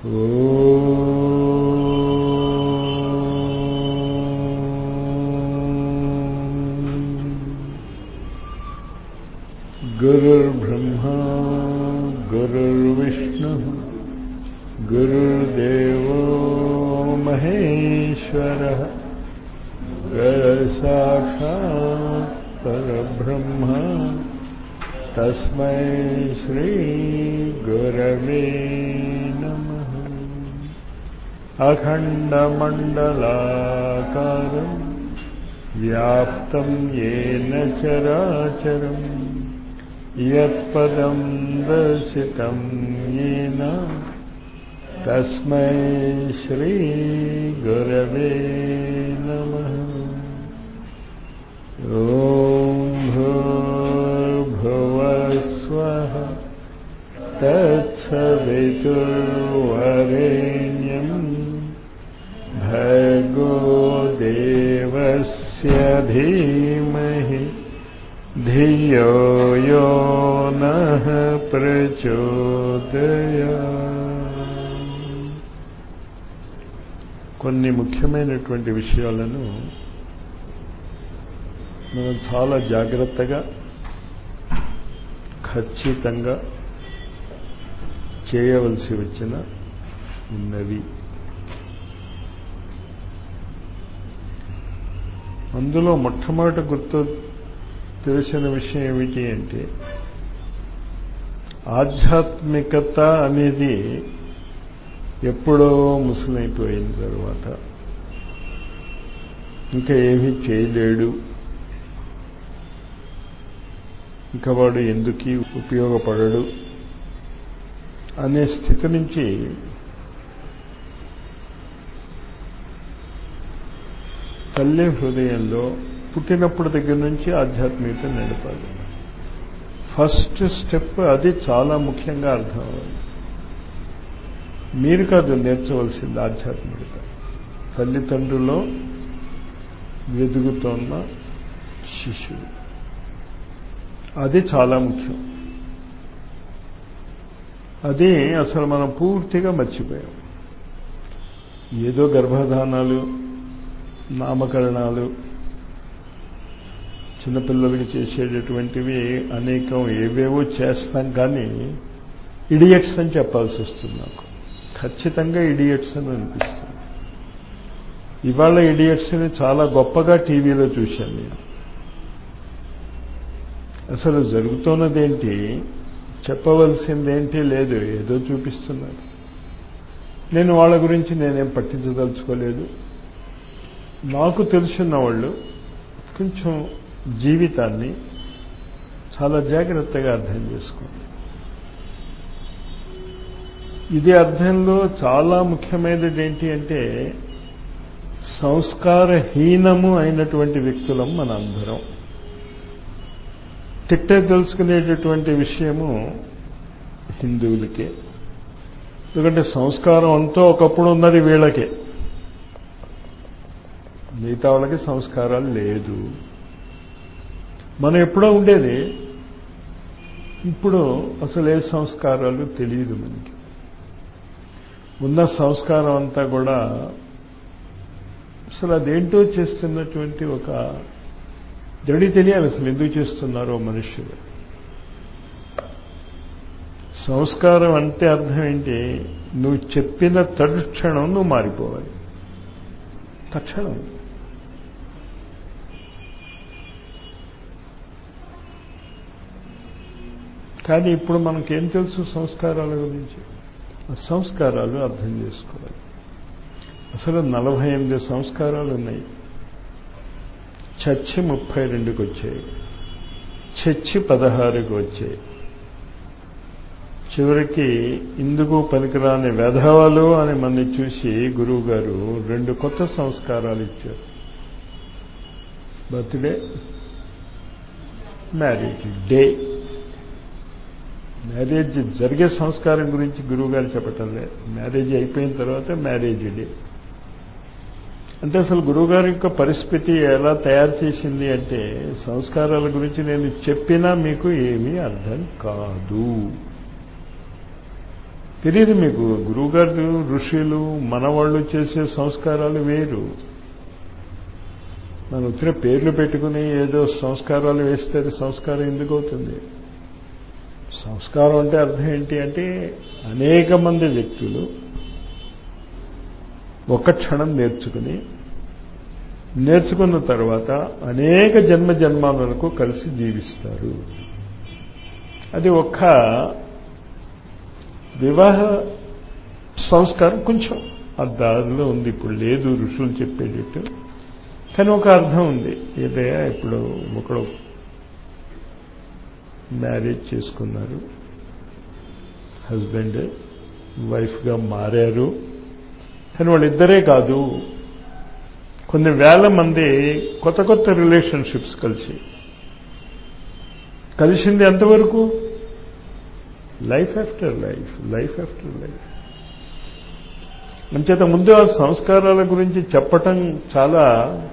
गुरुर्ब्रह्मा गुरुर्विष्णुः गुरुर्देवो महेश्वरः गुरुसाक्षात् परब्रह्म तस्मै श्रीगुरवे नमः अखण्डमण्डलाकारम् व्याप्तं येन चराचरम् यत्पदं दर्शितं येन तस्मै श्रीगुरवे नमः ॐ भूर्भुवस्वः तत्सवितुर्वरेण्यम् भर्गो देवस्य धीमहि ధియో యో నః ప్రచోదయా కొన్ని ముఖ్యమైనటువంటి విషయాలను మనం చాలా జాగ్రత్తగా ఖచ్చితంగా చేయవలసి వచ్చిన ఉన్నవి అందులో మొట్టమొదటి గుర్తు తెలిసిన విషయం ఏమిటి అంటే ఆధ్యాత్మికత అనేది ఎప్పుడో ముసలైపోయిన తర్వాత ఇంకా ఏమీ చేయలేడు ఇంకా వాడు ఎందుకు ఉపయోగపడడు అనే స్థితి నుంచి తల్లి హృదయంలో పుట్టినప్పుడు దగ్గర నుంచి ఆధ్యాత్మికత నడపాలి ఫస్ట్ స్టెప్ అది చాలా ముఖ్యంగా అర్థం అవ్వాలి మీరు కాదు నేర్చవలసింది ఆధ్యాత్మికత తల్లిదండ్రులో వెదుగుతోన్న శిష్యుడు అది చాలా ముఖ్యం అది అసలు మనం పూర్తిగా మర్చిపోయాం ఏదో గర్భధానాలు నామకరణాలు చిన్నపిల్లలకి చేసేటటువంటివి అనేకం ఏవేవో చేస్తాం కానీ ఇడియట్స్ అని చెప్పాల్సి వస్తుంది నాకు ఖచ్చితంగా ఇడియట్స్ అని అనిపిస్తుంది ఇవాళ ఇడియట్స్ని చాలా గొప్పగా టీవీలో చూశాను నేను అసలు జరుగుతున్నదేంటి చెప్పవలసిందేంటి లేదు ఏదో చూపిస్తున్నారు నేను వాళ్ళ గురించి నేనేం పట్టించదలుచుకోలేదు నాకు తెలుసున్న వాళ్ళు కొంచెం జీవితాన్ని చాలా జాగ్రత్తగా అర్థం చేసుకోండి ఇది అర్థంలో చాలా ముఖ్యమైనది ఏంటి అంటే సంస్కారహీనము అయినటువంటి వ్యక్తులం మన అందరం తిట్టే తెలుసుకునేటటువంటి విషయము హిందువులకే ఎందుకంటే సంస్కారం అంతా ఒకప్పుడు ఉన్నది వీళ్ళకే మిగతా వాళ్ళకి సంస్కారాలు లేదు మనం ఎప్పుడో ఉండేది ఇప్పుడు అసలు ఏ సంస్కారాలు తెలియదు మనకి ఉన్న సంస్కారం అంతా కూడా అసలు అదేంటో చేస్తున్నటువంటి ఒక దడి తెలియాలి అసలు ఎందుకు చేస్తున్నారో మనుష్యులు సంస్కారం అంటే అర్థం ఏంటి నువ్వు చెప్పిన తక్షణం నువ్వు మారిపోవాలి తక్షణం కానీ ఇప్పుడు మనకేం తెలుసు సంస్కారాల గురించి సంస్కారాలు అర్థం చేసుకోవాలి అసలు నలభై ఎనిమిది సంస్కారాలు ఉన్నాయి చచ్చి ముప్పై రెండుకి వచ్చాయి చచ్చి పదహారుకి వచ్చాయి చివరికి ఇందుకు పనికిరాని వెధవలు అని మన చూసి గురువు గారు రెండు కొత్త సంస్కారాలు ఇచ్చారు బర్త్డే మ్యారేజ్ డే మ్యారేజ్ జరిగే సంస్కారం గురించి గురువు గారు చెప్పటం లేదు మ్యారేజ్ అయిపోయిన తర్వాత మ్యారేజ్ డే అంటే అసలు గురువుగారి యొక్క పరిస్థితి ఎలా తయారు చేసింది అంటే సంస్కారాల గురించి నేను చెప్పినా మీకు ఏమీ అర్థం కాదు తెలియదు మీకు గురువుగారు ఋషులు మనవాళ్ళు చేసే సంస్కారాలు వేరు మనం ఉత్తర పేర్లు పెట్టుకుని ఏదో సంస్కారాలు వేస్తే అది సంస్కారం ఎందుకు అవుతుంది సంస్కారం అంటే అర్థం ఏంటి అంటే అనేక మంది వ్యక్తులు ఒక క్షణం నేర్చుకుని నేర్చుకున్న తర్వాత అనేక జన్మ జన్మాలకు కలిసి జీవిస్తారు అది ఒక్క వివాహ సంస్కారం కొంచెం ఆ దారిలో ఉంది ఇప్పుడు లేదు ఋషులు చెప్పేటట్టు కానీ ఒక అర్థం ఉంది ఏదైనా ఇప్పుడు ఒకడు మ్యారేజ్ చేసుకున్నారు హస్బెండ్ వైఫ్గా మారారు కానీ వాళ్ళిద్దరే కాదు కొన్ని వేల మంది కొత్త కొత్త రిలేషన్షిప్స్ కలిసి కలిసింది ఎంతవరకు life after life life after life అంచేత ముందు ఆ సంస్కారాల గురించి చెప్పటం చాలా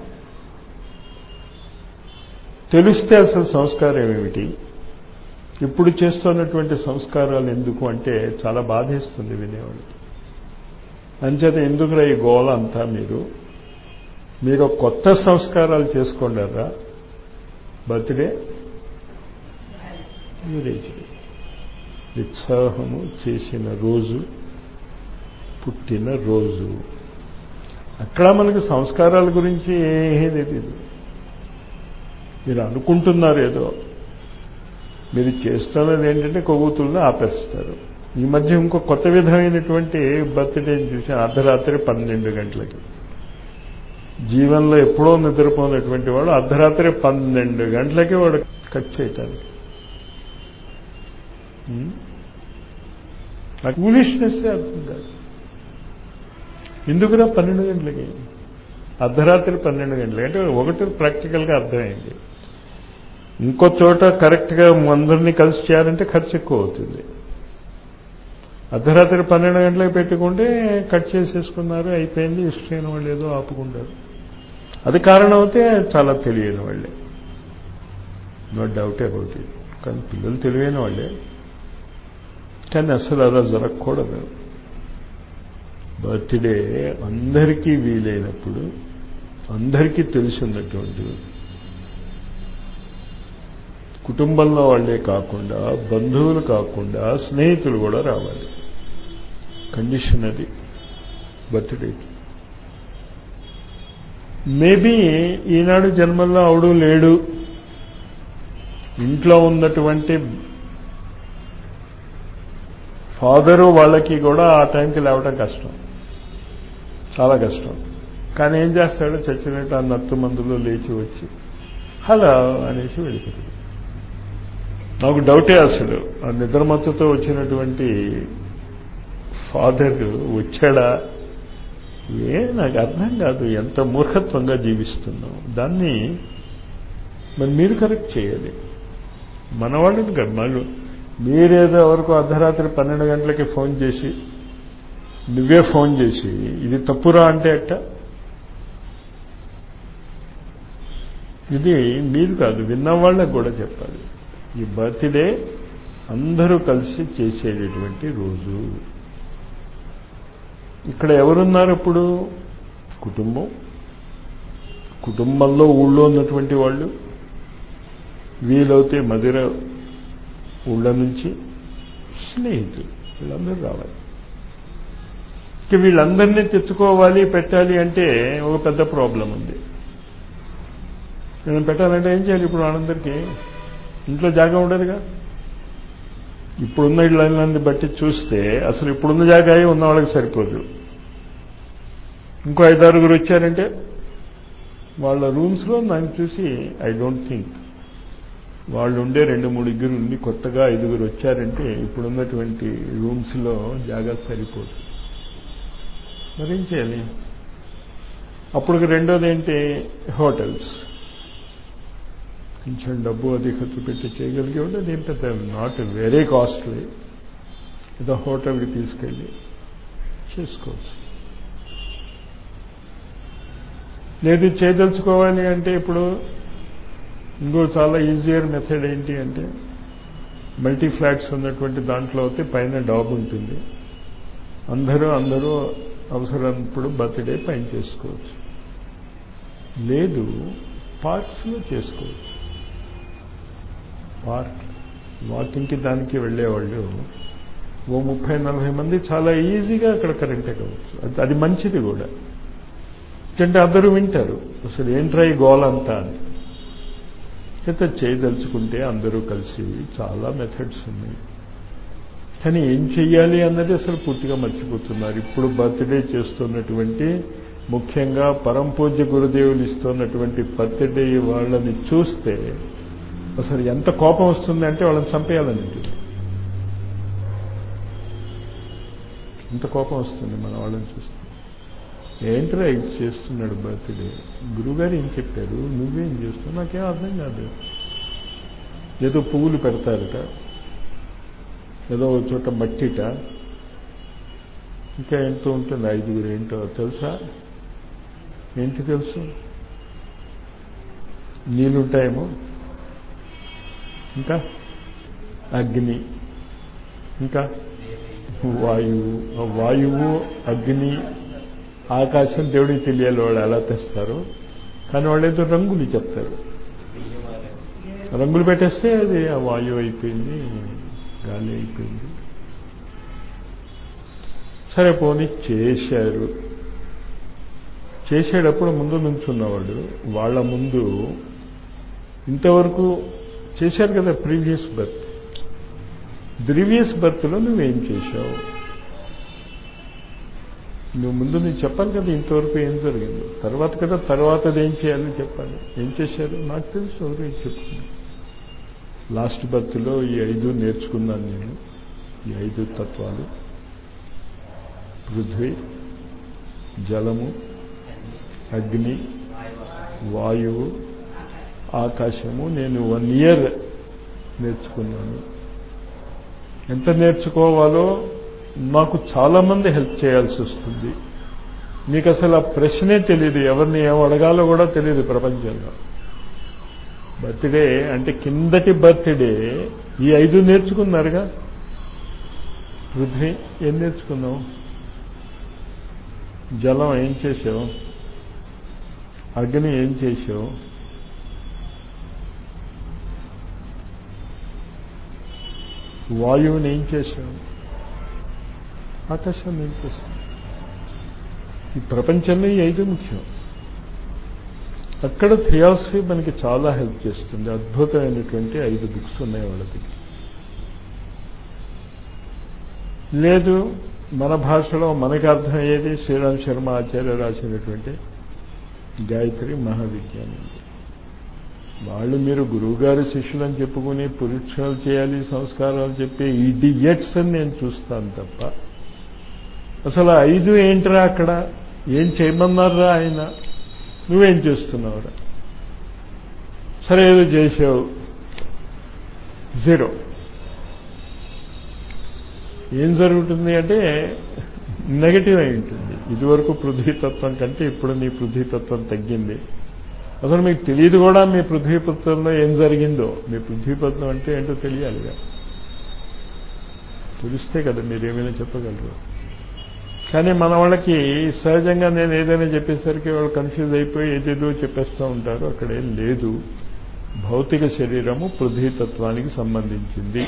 తెలిస్తే అసలు సంస్కారం ఏమిటి ఇప్పుడు చేస్తున్నటువంటి సంస్కారాలు ఎందుకు అంటే చాలా బాధేస్తుంది వినేవాళ్ళు అంచేత ఎందుకురా ఈ గోల అంతా మీరు మీరు కొత్త సంస్కారాలు చేసుకోండారా బర్త్డే మ్యారేజ్ ఉత్సాహము చేసిన రోజు పుట్టిన రోజు అక్కడ మనకు సంస్కారాల గురించి ఏమీ తెలియదు మీరు అనుకుంటున్నారు ఏదో మీరు చేస్తున్నది ఏంటంటే కొవ్వొత్తులను ఆపేస్తారు ఈ మధ్య ఇంకో కొత్త విధమైనటువంటి బర్త్డే చూసి అర్ధరాత్రి పన్నెండు గంటలకి జీవనంలో ఎప్పుడో నిద్రపోయినటువంటి వాడు అర్ధరాత్రి పన్నెండు గంటలకి వాడు కట్ చేయటానికి నాకు ఫూలిష్నెస్ అర్థం కాదు ఎందుకురా పన్నెండు గంటలకి అర్ధరాత్రి పన్నెండు గంటలకి అంటే ఒకటి ప్రాక్టికల్గా అర్థమైంది ఇంకో చోట కరెక్ట్గా అందరినీ కలిసి చేయాలంటే ఖర్చు ఎక్కువ అవుతుంది అర్ధరాత్రి పన్నెండు గంటలకు పెట్టుకుంటే కట్ చేసేసుకున్నారు అయిపోయింది ఇష్టమైన వాళ్ళు ఏదో ఆపుకుంటారు అది కారణం అయితే చాలా తెలియని వాళ్ళే నో డౌట్ అబౌట్ ఇట్ కానీ పిల్లలు తెలివైన వాళ్ళే కానీ అసలు అలా జరగకూడదు బర్త్డే అందరికీ వీలైనప్పుడు అందరికీ తెలిసినటువంటి కుటుంబంలో వాళ్ళే కాకుండా బంధువులు కాకుండా స్నేహితులు కూడా రావాలి కండిషన్ అది బర్త్డేకి మేబీ ఈనాడు జన్మల్లో అవడు లేడు ఇంట్లో ఉన్నటువంటి ఫాదరు వాళ్ళకి కూడా ఆ టైంకి లేవటం కష్టం చాలా కష్టం కానీ ఏం చేస్తాడు చచ్చినట్టు ఆ నత్తు మందులో లేచి వచ్చి హలో అనేసి వెళ్ళిపోతాడు నాకు డౌటే అసలు ఆ నిద్రమత్తుతో వచ్చినటువంటి ఫాదర్ వచ్చాడా ఏ నాకు అర్థం కాదు ఎంత మూర్ఖత్వంగా జీవిస్తున్నాం దాన్ని మరి మీరు కరెక్ట్ చేయాలి మన వాళ్ళని కాదు మళ్ళు మీరేదో ఎవరికో అర్ధరాత్రి పన్నెండు గంటలకి ఫోన్ చేసి నువ్వే ఫోన్ చేసి ఇది తప్పురా అంటే అట్ట ఇది మీరు కాదు విన్న వాళ్ళకు కూడా చెప్పాలి ఈ బర్త్డే అందరూ కలిసి చేసేటటువంటి రోజు ఇక్కడ ఎవరున్నారు ఇప్పుడు కుటుంబం కుటుంబంలో ఊళ్ళో ఉన్నటువంటి వాళ్ళు వీలవుతే మదిర ఊళ్ళ నుంచి స్నేహితులు వీళ్ళందరూ రావాలి ఇక వీళ్ళందరినీ తెచ్చుకోవాలి పెట్టాలి అంటే ఒక పెద్ద ప్రాబ్లం ఉంది నేను పెట్టాలంటే ఏం చేయాలి ఇప్పుడు వాళ్ళందరికీ ఇంట్లో జాగా ఉండదుగా ఇప్పుడున్న ఇళ్ళని బట్టి చూస్తే అసలు ఇప్పుడున్న జాగా ఉన్న వాళ్ళకి సరిపోదు ఇంకో ఐదారుగురు వచ్చారంటే వాళ్ళ రూమ్స్లో నన్ను చూసి ఐ డోంట్ థింక్ వాళ్ళు ఉండే రెండు మూడు ఇద్దరు ఉండి కొత్తగా ఐదుగురు వచ్చారంటే ఇప్పుడున్నటువంటి రూమ్స్లో జాగా సరిపోదు మరేం చేయాలి అప్పుడు రెండోది ఏంటి హోటల్స్ కొంచెం డబ్బు అది ఖర్చు పెట్టి చేయగలిగే ఉంటే దీని పెద్ద నాట్ వెరీ కాస్ట్లీ ఏదో హోటల్కి తీసుకెళ్ళి చేసుకోవచ్చు లేదు చేయదలుచుకోవాలి అంటే ఇప్పుడు ఇంకో చాలా ఈజియర్ మెథడ్ ఏంటి అంటే మల్టీ ఫ్లాట్స్ ఉన్నటువంటి దాంట్లో అయితే పైన డాబ్ ఉంటుంది అందరూ అందరూ అవసరమైనప్పుడు బర్త్డే పైన చేసుకోవచ్చు లేదు పార్క్స్లో చేసుకోవచ్చు పార్క్ వాకింగ్కి దానికి వెళ్ళేవాళ్ళు ఓ ముప్పై నలభై మంది చాలా ఈజీగా అక్కడ కరెక్ట్ అవ్వచ్చు అది అది మంచిది కూడా అంటే అందరూ వింటారు అసలు ఏంట్రా ఈ గోల అంతా అని చేత చేయదలుచుకుంటే అందరూ కలిసి చాలా మెథడ్స్ ఉన్నాయి కానీ ఏం చెయ్యాలి అన్నది అసలు పూర్తిగా మర్చిపోతున్నారు ఇప్పుడు బర్త్డే చేస్తున్నటువంటి ముఖ్యంగా పరంపూజ్య గురుదేవులు ఇస్తున్నటువంటి బర్త్డే వాళ్ళని చూస్తే అసలు ఎంత కోపం వస్తుంది అంటే వాళ్ళని చంపేయాలని ఎంత కోపం వస్తుంది మన వాళ్ళని చూస్తే ఏంట్రా ఇది చేస్తున్నాడు బర్త్డే గురుగారు ఏం చెప్పారు నువ్వేం చేస్తున్నావు నాకేం అర్థం కాదు ఏదో పువ్వులు పెడతారట ఏదో ఒక చోట మట్టిట ఇంకా ఎంతో ఉంటుంది ఐదుగురు ఏంటో తెలుసా ఏంటి తెలుసు నీళ్ళుంటాయేమో ఇంకా అగ్ని ఇంకా వాయువు ఆ వాయువు అగ్ని ఆకాశం దేవుడికి తెలియాలి వాళ్ళు ఎలా తెస్తారు కానీ వాళ్ళు ఏదో రంగులు చెప్తారు రంగులు పెట్టేస్తే అది ఆ వాయువు అయిపోయింది గాలి అయిపోయింది సరే పోనీ చేశారు చేసేటప్పుడు ముందు నుంచున్నవాడు వాళ్ళ ముందు ఇంతవరకు చేశారు కదా ప్రీవియస్ బర్త్ ప్రీవియస్ బర్త్లో నువ్వేం చేశావు నువ్వు ముందు నువ్వు చెప్పాలి కదా ఇంతవరకు ఏం జరిగింది తర్వాత కదా తర్వాతది ఏం చేయాలో చెప్పాలి ఏం చేశారు నాకు తెలుసు ఎవరు ఏం చెప్పుకున్నాను లాస్ట్ బర్త్లో ఈ ఐదు నేర్చుకున్నాను నేను ఈ ఐదు తత్వాలు పృథ్వీ జలము అగ్ని వాయువు ఆకాశము నేను వన్ ఇయర్ నేర్చుకున్నాను ఎంత నేర్చుకోవాలో నాకు చాలామంది హెల్ప్ చేయాల్సి వస్తుంది మీకు అసలు ఆ ప్రశ్నే తెలియదు ఎవరిని ఏం అడగాలో కూడా తెలియదు ప్రపంచంలో బర్త్డే అంటే కిందటి బర్త్డే ఈ ఐదు నేర్చుకున్నారుగా పృథ్వీ ఏం నేర్చుకున్నావు జలం ఏం చేసావు అగ్ని ఏం చేసావు వాయువుని ఏం చేశావు ఆకాశాన్ని ఏం చేస్తావు ఈ ప్రపంచంలో ఈ ఐదు ముఖ్యం అక్కడ థియాసఫీ మనకి చాలా హెల్ప్ చేస్తుంది అద్భుతమైనటువంటి ఐదు బుక్స్ ఉన్నాయి వాళ్ళ దగ్గర లేదు మన భాషలో మనకి అర్థమయ్యేది శ్రీరామ్ శర్మ ఆచార్య రాసినటువంటి గాయత్రి మహావిజ్ఞానం వాళ్ళు మీరు గురువుగారి శిష్యులని చెప్పుకుని పరీక్షలు చేయాలి సంస్కారాలు చెప్పి ఇడియట్స్ అని నేను చూస్తాను తప్ప అసలు ఐదు ఏంట్రా అక్కడ ఏం చేయమన్నారా ఆయన నువ్వేం చేస్తున్నావురా సరే ఏదో చేసావు జీరో ఏం జరుగుతుంది అంటే నెగటివ్ అయి ఉంటుంది ఇదివరకు పృథ్వీతత్వం కంటే ఇప్పుడు నీ పృథ్వీతత్వం తగ్గింది అసలు మీకు తెలియదు కూడా మీ పృథ్వీపత్వంలో ఏం జరిగిందో మీ పృథ్వీపత్వం అంటే ఏంటో తెలియాలిగా తెలిస్తే కదా మీరు ఏమైనా చెప్పగలరు కానీ మన వాళ్ళకి సహజంగా నేను ఏదైనా చెప్పేసరికి వాళ్ళు కన్ఫ్యూజ్ అయిపోయి ఏదేదో చెప్పేస్తూ ఉంటారు అక్కడ ఏం లేదు భౌతిక శరీరము పృథ్వీతత్వానికి సంబంధించింది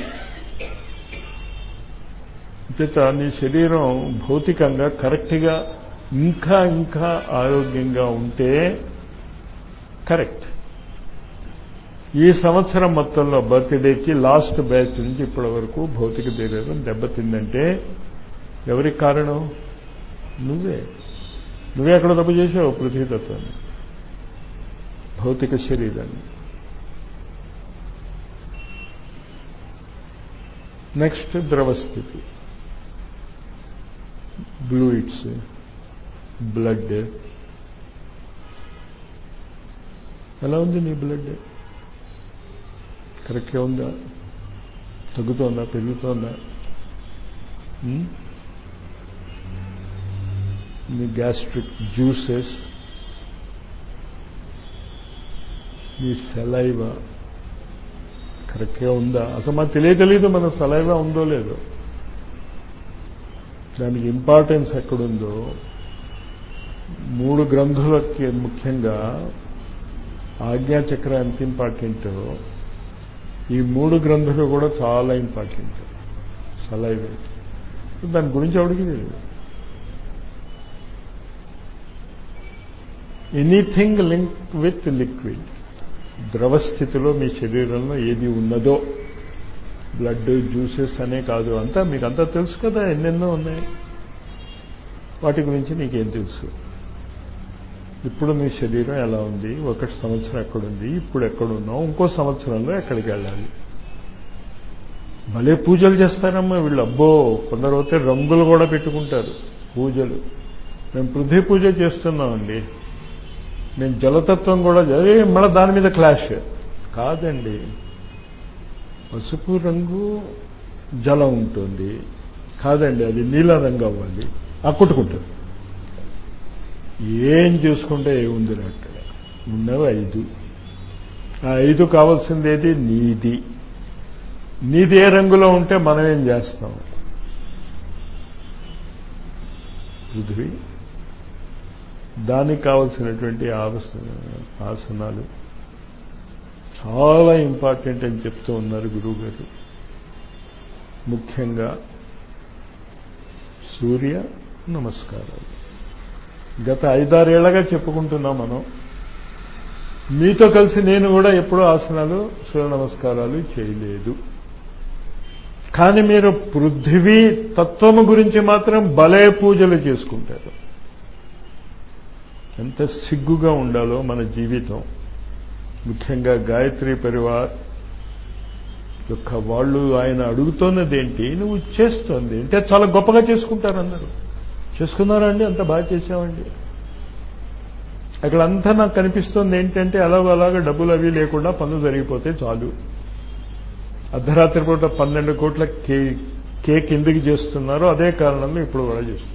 చేత నీ శరీరం భౌతికంగా కరెక్ట్గా ఇంకా ఇంకా ఆరోగ్యంగా ఉంటే కరెక్ట్ ఈ సంవత్సరం మొత్తంలో బర్త్డేకి లాస్ట్ బ్యాచ్ నుంచి ఇప్పటి వరకు భౌతిక శరీరం దెబ్బతిందంటే ఎవరికి కారణం నువ్వే నువ్వే అక్కడ తప్పు చేసావు పృథ్వీతత్వాన్ని భౌతిక శరీరాన్ని నెక్స్ట్ ద్రవస్థితి బ్లూయిడ్స్ బ్లడ్ ఎలా ఉంది నీ బ్లడ్ కరెక్ట్గా ఉందా తగ్గుతోందా పెరుగుతోందా నీ గ్యాస్ట్రిక్ జ్యూసెస్ నీ సెలైవా కరెక్ట్గా ఉందా అసలు మనకు తెలియతలేదు మన సలైవా ఉందో లేదో దానికి ఇంపార్టెన్స్ ఎక్కడుందో మూడు గ్రంథులకి ముఖ్యంగా ఆజ్ఞాచక్ర ఎంత ఇంపార్టెంటో ఈ మూడు గ్రంథులు కూడా చాలా ఇంపార్టెంట్ సలైవే దాని గురించి ఎవడికి తెలియదు ఎనీథింగ్ లింక్ విత్ లిక్విడ్ ద్రవ స్థితిలో మీ శరీరంలో ఏది ఉన్నదో బ్లడ్ జ్యూసెస్ అనే కాదు అంతా మీకు అంతా తెలుసు కదా ఎన్నెన్నో ఉన్నాయి వాటి గురించి నీకేం తెలుసు ఇప్పుడు మీ శరీరం ఎలా ఉంది ఒక సంవత్సరం ఎక్కడుంది ఇప్పుడు ఎక్కడున్నాం ఇంకో సంవత్సరంలో ఎక్కడికి వెళ్ళాలి భలే పూజలు చేస్తారమ్మా వీళ్ళు అబ్బో కొందరు అయితే రంగులు కూడా పెట్టుకుంటారు పూజలు మేము పృథ్వీ పూజ చేస్తున్నామండి మేము జలతత్వం కూడా అదే మళ్ళీ దాని మీద క్లాష్ కాదండి పసుపు రంగు జలం ఉంటుంది కాదండి అది నీల రంగు అవ్వాలి అక్కుట్టుకుంటుంది ఏం చూసుకుంటే ఏముంది అక్కడ ఉన్నవి ఐదు ఆ ఐదు కావాల్సింది ఏది నీది నీది ఏ రంగులో ఉంటే మనం ఏం చేస్తాం పృథ్వీ దానికి కావలసినటువంటి ఆసనాలు చాలా ఇంపార్టెంట్ అని చెప్తూ ఉన్నారు గురువు గారు ముఖ్యంగా సూర్య నమస్కారాలు గత ఐదారేళ్లగా చెప్పుకుంటున్నాం మనం మీతో కలిసి నేను కూడా ఎప్పుడూ ఆసనాలు సూర్య నమస్కారాలు చేయలేదు కానీ మీరు పృథివీ తత్వము గురించి మాత్రం భలే పూజలు చేసుకుంటారు ఎంత సిగ్గుగా ఉండాలో మన జీవితం ముఖ్యంగా గాయత్రి పరివార్ యొక్క వాళ్ళు ఆయన అడుగుతున్నది ఏంటి నువ్వు చేస్తోంది అంటే చాలా గొప్పగా చేసుకుంటారు అందరూ చేసుకున్నారా అండి అంత బాగా చేసామండి అక్కడ అంతా నాకు కనిపిస్తోంది ఏంటంటే అలాగ అలాగ డబ్బులు అవి లేకుండా పనులు జరిగిపోతే చాలు అర్ధరాత్రి పూట పన్నెండు కోట్ల కే కేక్ ఎందుకు చేస్తున్నారో అదే కారణంలో ఇప్పుడు కూడా చేస్తున్నారు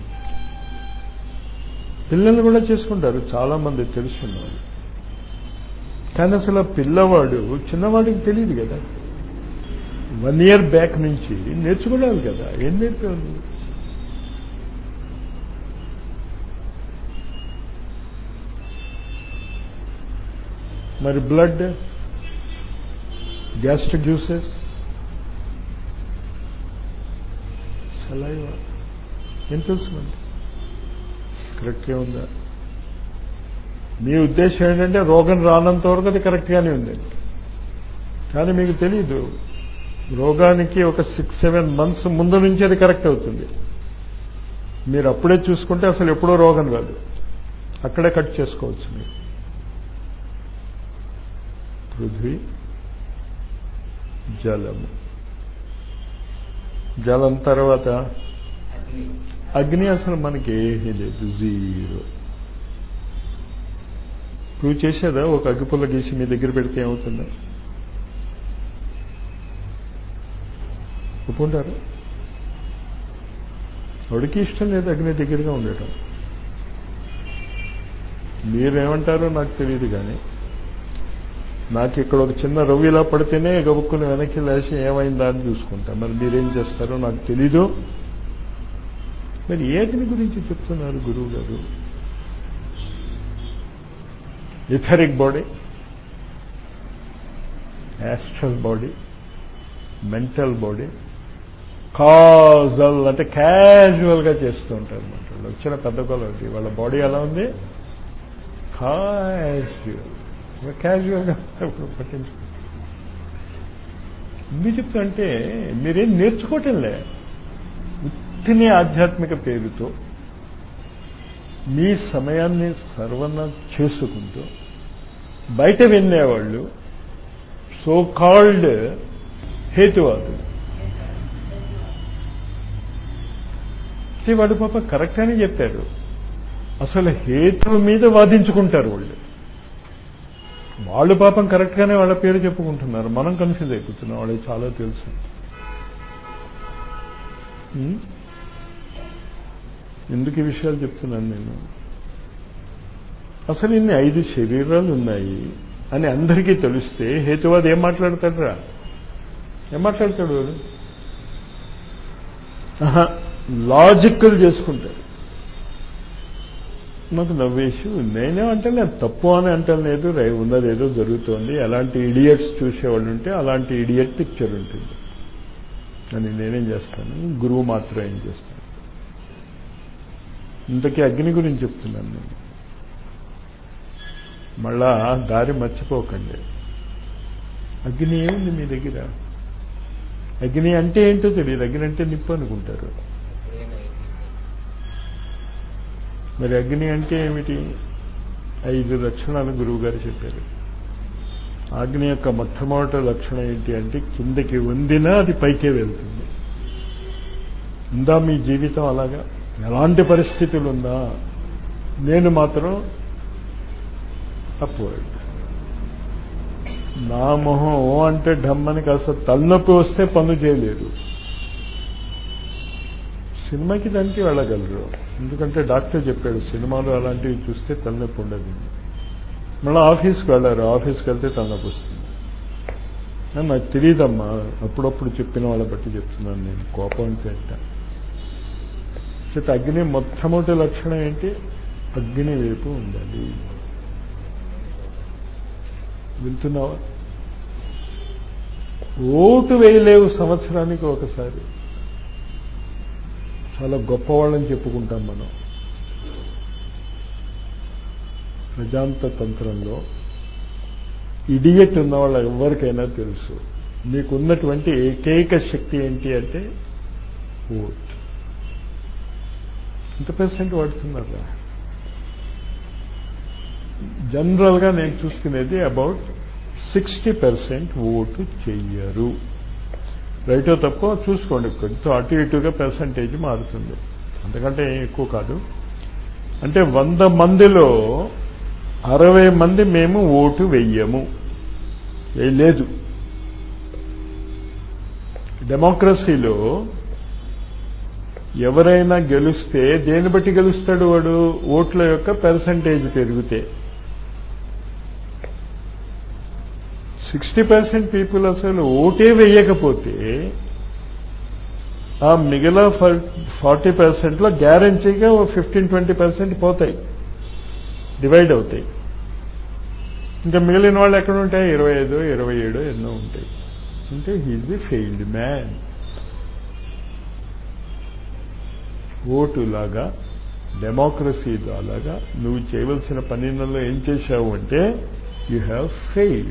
పిల్లలు కూడా చేసుకుంటారు చాలా మంది తెలుసున్నారు కానీ అసలు ఆ పిల్లవాడు చిన్నవాడికి తెలియదు కదా వన్ ఇయర్ బ్యాక్ నుంచి నేర్చుకోవాలి కదా ఏం నేర్పేవాళ్ళు మరి బ్లడ్ గ్యాస్ట్రిక్ జ్యూసెస్ సలైవా ఏం తెలుసుకోండి కరెక్ట్గా ఉందా మీ ఉద్దేశం ఏంటంటే రోగం రానంత వరకు అది కరెక్ట్గానే ఉంది కానీ మీకు తెలీదు రోగానికి ఒక సిక్స్ సెవెన్ మంత్స్ ముందు నుంచి అది కరెక్ట్ అవుతుంది మీరు అప్పుడే చూసుకుంటే అసలు ఎప్పుడో రోగం రాదు అక్కడే కట్ చేసుకోవచ్చు మీరు పృథ్వీ జలము జలం తర్వాత అగ్ని అసలు మనకి ఏమీ లేదు జీరో నువ్వు చేసేదా ఒక అగ్గిపుల్ల గీసి మీ దగ్గర పెడితే ఏమవుతుందా ఒప్పుకుంటారు వాడికి ఇష్టం లేదు అగ్ని దగ్గరగా ఉండటం మీరేమంటారో నాకు తెలియదు కానీ నాకు ఇక్కడ ఒక చిన్న రవ్వు ఇలా పడితేనే గబుక్కుని వెనక్కి లేచి ఏమైందా అని చూసుకుంటా మరి మీరేం చేస్తారో నాకు తెలీదు మరి ఏటిని గురించి చెప్తున్నారు గురువు గారు etheric body astral body mental body causal అంటే క్యాజువల్గా చేస్తూ ఉంటారు అనమాట వాళ్ళు వచ్చిన పెద్ద కొలది వాళ్ళ బాడీ ఎలా ఉంది క్యాజువల్ క్యాజువల్గా ఇప్పుడు పట్టించు ఎందుకు చెప్తా అంటే మీరేం నేర్చుకోవటంలే ఉత్తిని ఆధ్యాత్మిక పేరుతో మీ సమయాన్ని సర్వన చేసుకుంటూ బయట వినేవాళ్ళు సో కాల్డ్ హేతువాదులు వాడు పాప కరెక్ట్ అని చెప్పారు అసలు హేతు మీద వాదించుకుంటారు వాళ్ళు వాళ్ళు పాపం కరెక్ట్గానే వాళ్ళ పేరు చెప్పుకుంటున్నారు మనం కన్ఫ్యూజ్ అయిపోతున్నాం వాళ్ళకి చాలా తెలుసు ఎందుకు ఈ విషయాలు చెప్తున్నాను నేను అసలు ఇన్ని ఐదు శరీరాలు ఉన్నాయి అని అందరికీ తెలిస్తే హేతువాది ఏం మాట్లాడతాడు రా ఏం మాట్లాడతాడు వాడు ఆహా లాజికల్ చేసుకుంటారు నాకు నవ్వేసి నేనే అంటే నేను తప్పు అని అంటలేదు రై ఉన్నది ఏదో జరుగుతోంది ఎలాంటి ఇడియట్స్ చూసేవాళ్ళు ఉంటే అలాంటి ఇడియట్ పిక్చర్ ఉంటుంది అని నేనేం చేస్తాను గురువు మాత్రం ఏం చేస్తాను ఇంతకీ అగ్ని గురించి చెప్తున్నాను నేను మళ్ళా దారి మర్చిపోకండి అగ్ని ఏముంది మీ దగ్గర అగ్ని అంటే ఏంటో తెలియదు అగ్ని అంటే నిప్పు అనుకుంటారు మరి అగ్ని అంటే ఏమిటి ఐదు లక్షణాలు గురువు గారు చెప్పారు అగ్ని యొక్క మొట్టమొదటి లక్షణం ఏంటి అంటే కిందకి వందినా అది పైకే వెళ్తుంది ఉందా మీ జీవితం అలాగా ఎలాంటి పరిస్థితులు ఉందా నేను మాత్రం అప్వర్డ్ నా మొహం ఓ అంటే ఢమ్మని కాస్త తలనొప్పి వస్తే పనులు చేయలేరు సినిమాకి దానికి వెళ్ళగలరు ఎందుకంటే డాక్టర్ చెప్పాడు సినిమాలు అలాంటివి చూస్తే తలనొప్పి ఉండదు మళ్ళీ ఆఫీస్కి వెళ్ళారు ఆఫీస్కి వెళ్తే తలనొప్పి వస్తుంది నాకు తెలియదమ్మా అప్పుడప్పుడు చెప్పిన వాళ్ళ బట్టి చెప్తున్నాను నేను కోపం అంటే అంట అగ్ని మొట్టమొదటి లక్షణం ఏంటి అగ్ని వైపు ఉండాలి వింటున్నావా ఓటు వేయలేవు సంవత్సరానికి ఒకసారి చాలా గొప్పవాళ్ళని చెప్పుకుంటాం మనం ప్రజాంత తంత్రంలో ఇడియట్ ఉన్న వాళ్ళు ఎవరికైనా తెలుసు మీకున్నటువంటి ఏకైక శక్తి ఏంటి అంటే ఓట్ ఎంత పర్సెంట్ వాడుతున్నారా జనరల్గా నేను చూసుకునేది అబౌట్ సిక్స్టీ పర్సెంట్ ఓటు చెయ్యరు రైటో తప్ప చూసుకోండి కొంచెం అటు ఇటుగా పర్సంటేజ్ మారుతుంది అంతకంటే ఎక్కువ కాదు అంటే వంద మందిలో అరవై మంది మేము ఓటు వెయ్యము వేయలేదు డెమోక్రసీలో ఎవరైనా గెలిస్తే దేని బట్టి గెలుస్తాడు వాడు ఓట్ల యొక్క పర్సంటేజ్ పెరిగితే సిక్స్టీ పర్సెంట్ పీపుల్ అసలు ఓటే వేయకపోతే ఆ మిగిలిన ఫార్టీ పర్సెంట్లో గ్యారంటీగా ఓ ఫిఫ్టీన్ ట్వంటీ పర్సెంట్ పోతాయి డివైడ్ అవుతాయి ఇంకా మిగిలిన వాళ్ళు ఎక్కడ ఉంటాయి ఇరవై ఐదు ఇరవై ఏడు ఎన్నో ఉంటాయి అంటే హీజ్ ఎ ఫెయిల్డ్ మ్యాన్ ఓటులాగా డెమోక్రసీ లాగా నువ్వు చేయవలసిన పనిలో ఏం చేశావు అంటే you have failed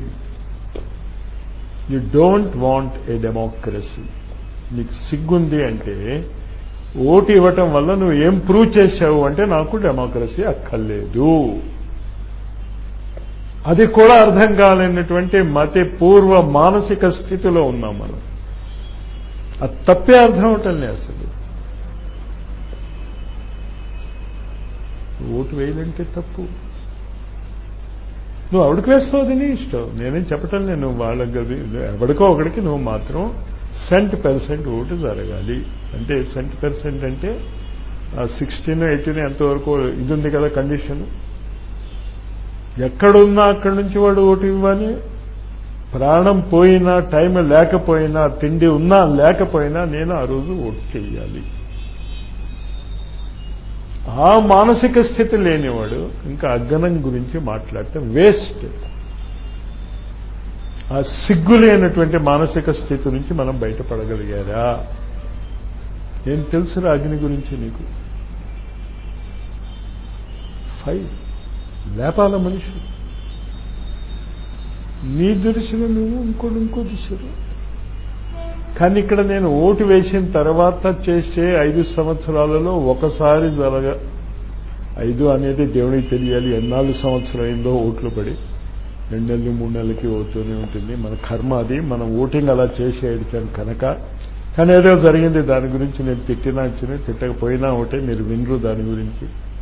you don't want a democracy నీకు సిగ్గుంది అంటే ఓటు ఇవ్వటం వల్ల నువ్వు ఏం ప్రూవ్ చేశావు అంటే నాకు డెమోక్రసీ అక్కర్లేదు అది కూడా అర్థం కాలేనటువంటి మతి పూర్వ మానసిక స్థితిలో ఉన్నాం మనం అది తప్పే అర్థం అవటం అసలు ఓటు వేయాలంటే తప్పు నువ్వు ఎవడికి వేస్తావు అది నీ ఇష్టం నేనేం చెప్పటం లేదు నువ్వు వాళ్ళ ఎవడికో ఒకడికి నువ్వు మాత్రం సెంట్ పర్సెంట్ ఓటు జరగాలి అంటే సెంట్ పర్సెంట్ అంటే సిక్స్టీన్ ఎయిటీన్ ఎంతవరకు ఇది ఉంది కదా కండిషన్ ఎక్కడున్నా అక్కడి నుంచి వాడు ఓటు ఇవ్వాలి ప్రాణం పోయినా టైం లేకపోయినా తిండి ఉన్నా లేకపోయినా నేను ఆ రోజు ఓటు చేయాలి ఆ మానసిక స్థితి లేనివాడు ఇంకా అగ్గనం గురించి మాట్లాడటం వేస్ట్ ఆ సిగ్గు లేనటువంటి మానసిక స్థితి నుంచి మనం బయటపడగలిగారా ఏం తెలుసురా అగ్ని గురించి నీకు ఫైవ్ లేపాల మనిషి నీ దిశలో నువ్వు ఇంకోటి ఇంకో దిశలో కానీ ఇక్కడ నేను ఓటు వేసిన తర్వాత చేసే ఐదు సంవత్సరాలలో ఒకసారి జరగ ఐదు అనేది దేవునికి తెలియాలి ఎన్నాళ్ళు సంవత్సరం అయిందో ఓట్లు పడి రెండు నెలలు మూడు నెలలకి ఓటూనే ఉంటుంది మన కర్మ అది మనం ఓటింగ్ అలా చేసేయడం కనుక కానీ ఏదో జరిగింది దాని గురించి నేను తిట్టినా ఇచ్చిన తిట్టకపోయినా ఒకటే మీరు వినరు దాని గురించి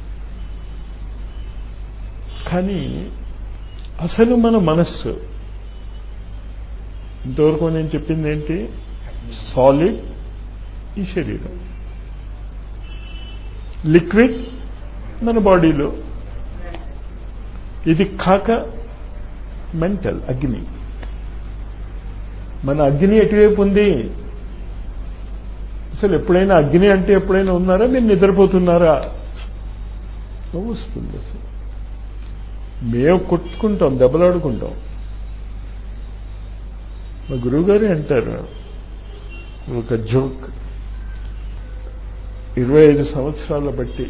కానీ అసలు మన మనస్సు ఇంతవరకు నేను చెప్పింది ఏంటి సాలిడ్ ఈ శరీరం లిక్విడ్ మన బాడీలో ఇది కాక మెంటల్ అగ్ని మన అగ్ని ఎటువైపు ఉంది అసలు ఎప్పుడైనా అగ్ని అంటే ఎప్పుడైనా ఉన్నారా మీరు నిద్రపోతున్నారా వస్తుంది అసలు మేము కొట్టుకుంటాం దెబ్బలాడుకుంటాం మా గురువుగారు అంటారు ఒక జోక్ ఇరవై ఐదు సంవత్సరాల బట్టి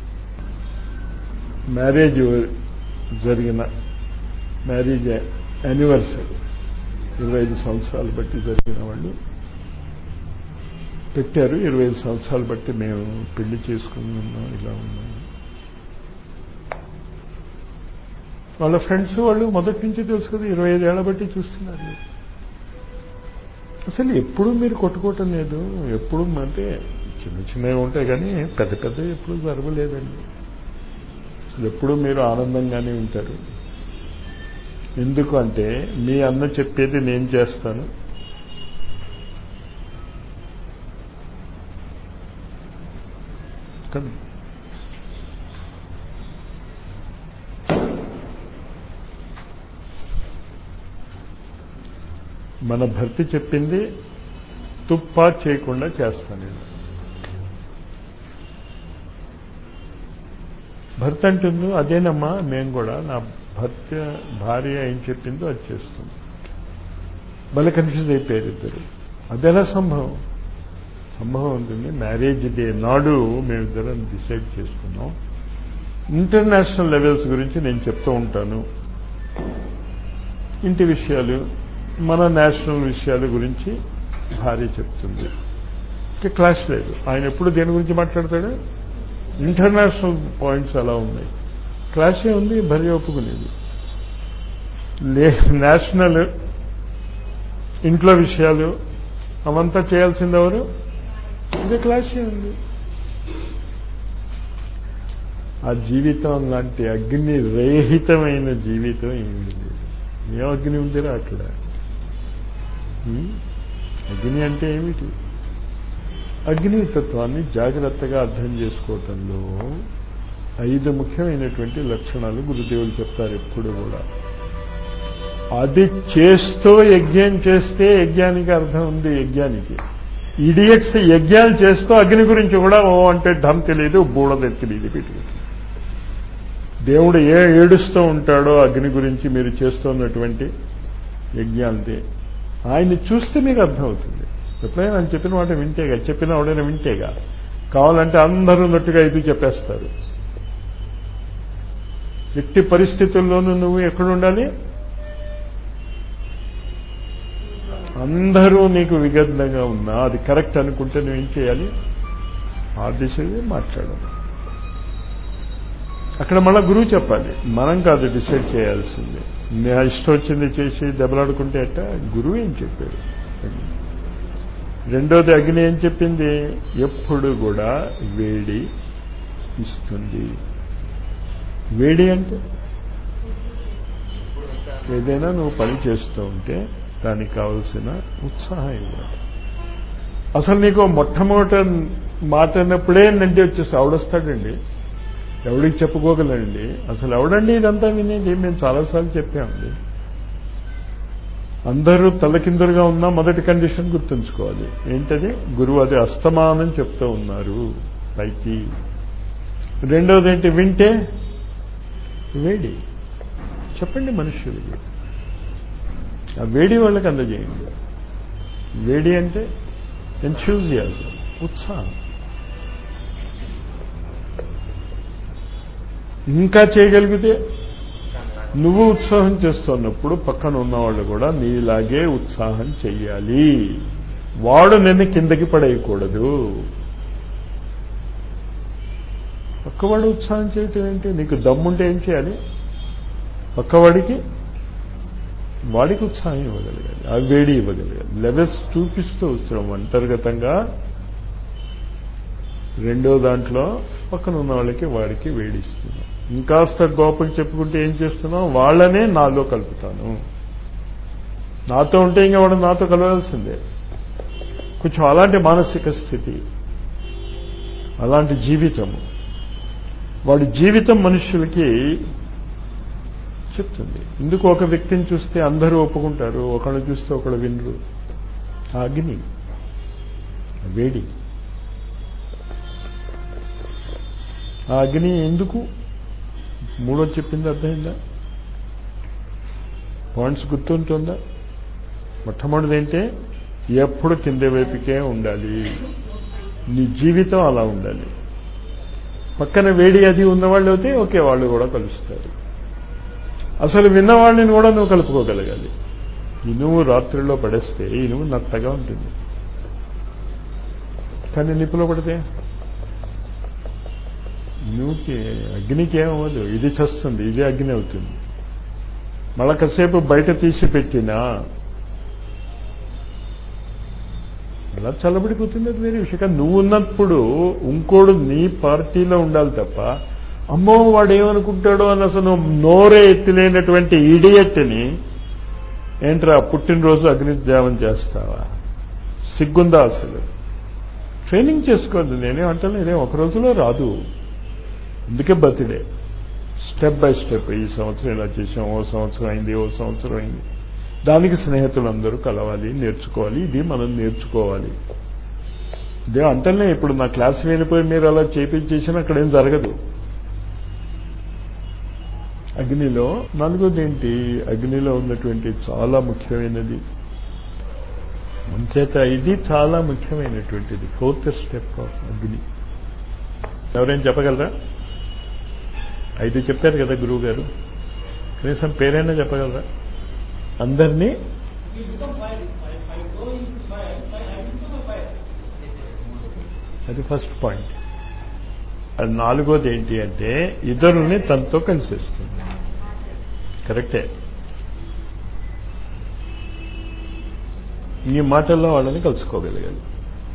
మ్యారేజ్ జరిగిన మ్యారేజ్ యానివర్సరీ ఇరవై ఐదు సంవత్సరాలు బట్టి జరిగిన వాళ్ళు పెట్టారు ఇరవై ఐదు సంవత్సరాలు బట్టి మేము పెళ్లి చేసుకుని ఉన్నాం ఇలా ఉన్నాం వాళ్ళ ఫ్రెండ్స్ వాళ్ళు మొదటి నుంచి తెలుసు కదా ఇరవై ఐదేళ్ల బట్టి చూస్తున్నారు అసలు ఎప్పుడు మీరు కొట్టుకోవటం లేదు ఎప్పుడు అంటే చిన్న చిన్నవి ఉంటాయి కానీ పెద్ద పెద్ద ఎప్పుడు జరగలేదండి అసలు ఎప్పుడు మీరు ఆనందంగానే ఉంటారు ఎందుకు అంటే మీ అన్న చెప్పేది నేను చేస్తాను కదా మన భర్త చెప్పింది తుప్పా చేయకుండా చేస్తాను నేను భర్త అంటుందో అదేనమ్మా మేము కూడా నా భర్త భార్య ఏం చెప్పిందో అది చేస్తాం భలే కన్ఫ్యూజ్ అయిపోయారు ఇద్దరు అదెలా సంభవం సంభవం ఉంటుంది మ్యారేజ్ డే నాడు మేమిద్దరం డిసైడ్ చేసుకున్నాం ఇంటర్నేషనల్ లెవెల్స్ గురించి నేను చెప్తూ ఉంటాను ఇంటి విషయాలు మన నేషనల్ విషయాల గురించి భార్య చెప్తుంది క్లాష్ లేదు ఆయన ఎప్పుడు దేని గురించి మాట్లాడతాడు ఇంటర్నేషనల్ పాయింట్స్ అలా ఉన్నాయి క్లాషే ఉంది భార్య ఒప్పుకునేది లే నేషనల్ ఇంట్లో విషయాలు అవంతా చేయాల్సింది ఎవరు ఇది క్లాషే ఉంది ఆ జీవితం లాంటి అగ్ని రహితమైన జీవితం ఏమి లేదు ఏ అగ్ని ఉందిరా అక్కడ అగ్ని అంటే ఏమిటి అగ్నితత్వాన్ని జాగ్రత్తగా అర్థం చేసుకోవటంలో ఐదు ముఖ్యమైనటువంటి లక్షణాలు గురుదేవులు చెప్తారు ఎప్పుడు కూడా అది చేస్తూ యజ్ఞం చేస్తే యజ్ఞానికి అర్థం ఉంది యజ్ఞానికి ఇడియట్స్ యజ్ఞాలు చేస్తూ అగ్ని గురించి కూడా ఓ అంటే ఢమ్ తెలియదు బూడద తెలియదు పెట్టుకుంటుంది దేవుడు ఏ ఏడుస్తూ ఉంటాడో అగ్ని గురించి మీరు చేస్తున్నటువంటి యజ్ఞాలదే ఆయన్ని చూస్తే మీకు అర్థమవుతుంది ఎప్పుడైనా ఆయన చెప్పిన మాట వింటేగా చెప్పిన వాడైనా వింటేగా కావాలంటే అందరూ నట్టుగా ఇది చెప్పేస్తారు ఎట్టి పరిస్థితుల్లోనూ నువ్వు ఎక్కడుండాలి అందరూ నీకు విగద్ధంగా ఉన్నా అది కరెక్ట్ అనుకుంటే నువ్వేం చేయాలి ఆ దిశగా మాట్లాడాలి అక్కడ మళ్ళా గురువు చెప్పాలి మనం కాదు డిసైడ్ చేయాల్సింది నా ఇష్టం వచ్చింది చేసి దెబ్బలాడుకుంటే అట్ట గురువు ఏం చెప్పాడు రెండోది అగ్ని ఏం చెప్పింది ఎప్పుడు కూడా వేడి ఇస్తుంది వేడి అంటే ఏదైనా నువ్వు పని చేస్తూ ఉంటే దానికి కావలసిన ఉత్సాహం ఇవ్వాలి అసలు నీకు మొట్టమొదట మాట అన్నప్పుడే నంటి వచ్చేసి ఆవిడొస్తాడండి ఎవడికి చెప్పుకోగలండి అసలు ఎవడండి ఇదంతా వినేది మేము చాలాసార్లు చెప్పామండి అందరూ తలకిందులుగా ఉన్నా మొదటి కండిషన్ గుర్తుంచుకోవాలి ఏంటది గురువు అది అస్తమానం చెప్తూ ఉన్నారు పైకి రెండోది ఏంటి వింటే వేడి చెప్పండి మనుష్యులకి ఆ వేడి వాళ్ళకి అందజేయండి వేడి అంటే ఎన్థ్యూజియాజం ఉత్సాహం ఇంకా చేయగలిగితే నువ్వు ఉత్సాహం చేస్తున్నప్పుడు పక్కన ఉన్నవాళ్ళు కూడా నీలాగే ఉత్సాహం చెయ్యాలి వాడు నిన్ను కిందకి పడేయకూడదు పక్కవాడు ఉత్సాహం చేయటం ఏంటి నీకు దమ్ముంటే ఏం చేయాలి పక్కవాడికి వాడికి ఉత్సాహం ఇవ్వగలగాలి ఆ వేడి ఇవ్వగలగాలి లెవెల్స్ చూపిస్తూ వస్తున్నాం అంతర్గతంగా రెండో దాంట్లో పక్కన ఉన్న వాళ్ళకి వాడికి వేడిస్తున్నాం ఇంకాస్త గోపకి చెప్పుకుంటే ఏం చేస్తున్నాం వాళ్ళనే నాలో కలుపుతాను నాతో ఉంటే ఇంకా వాడు నాతో కలవాల్సిందే కొంచెం అలాంటి మానసిక స్థితి అలాంటి జీవితము వాడి జీవితం మనుషులకి చెప్తుంది ఎందుకు ఒక వ్యక్తిని చూస్తే అందరూ ఒప్పుకుంటారు ఒకళ్ళు చూస్తే ఒకళ్ళు వినరు ఆ అగ్ని వేడి ఆ అగ్ని ఎందుకు మూడో చెప్పింది అర్థమైందా పాయింట్స్ గుర్తుంటుందా మొట్టమొదటిది ఏంటే ఎప్పుడు కింద వైపుకే ఉండాలి నీ జీవితం అలా ఉండాలి పక్కన వేడి అది ఉన్నవాళ్ళు అయితే ఓకే వాళ్ళు కూడా కలుస్తారు అసలు విన్నవాళ్ళని కూడా నువ్వు కలుపుకోగలగాలి ఇనుము రాత్రిలో పడేస్తే ఇనుము నత్తగా ఉంటుంది కానీ నిప్పులో పడితే ఇనుముకి అగ్నికి ఏమవ్వదు ఇది చస్తుంది ఇది అగ్ని అవుతుంది మళ్ళా కాసేపు బయట తీసి పెట్టినా అలా చల్లబడిపోతుంది అది వేరే విషయం కానీ నువ్వు ఉన్నప్పుడు ఇంకోడు నీ పార్టీలో ఉండాలి తప్ప అమ్మో వాడు ఏమనుకుంటాడో అని అసలు నోరే ఎత్తిలేనటువంటి ఇడియట్ని ఏంట్రా పుట్టినరోజు అగ్నిద్యావం చేస్తావా సిగ్గుందా అసలు ట్రైనింగ్ చేసుకోవద్దు నేనే అంటాను ఇదే ఒక రోజులో రాదు అందుకే బర్త్డే స్టెప్ బై స్టెప్ ఈ సంవత్సరం ఇలా చేసాం ఓ సంవత్సరం అయింది ఓ సంవత్సరం అయింది దానికి స్నేహితులందరూ కలవాలి నేర్చుకోవాలి ఇది మనం నేర్చుకోవాలి ఇదే అంటనే ఇప్పుడు నా క్లాస్ వెళ్ళిపోయి మీరు అలా చేపించేసినా అక్కడేం జరగదు అగ్నిలో నాలుగోది ఏంటి అగ్నిలో ఉన్నటువంటి చాలా ముఖ్యమైనది అంచేత ఇది చాలా ముఖ్యమైనటువంటిది ఫోర్త్ స్టెప్ ఆఫ్ అగ్ని ఎవరైనా చెప్పగలరా ఐదు చెప్పారు కదా గురువు గారు కనీసం పేరైనా చెప్పగలరా అందరినీ అది ఫస్ట్ పాయింట్ అది నాలుగోది ఏంటి అంటే ఇతరుల్ని తనతో కలిసిస్తుంది కరెక్టే ఈ మాటల్లో వాళ్ళని కలుసుకోగలగాలి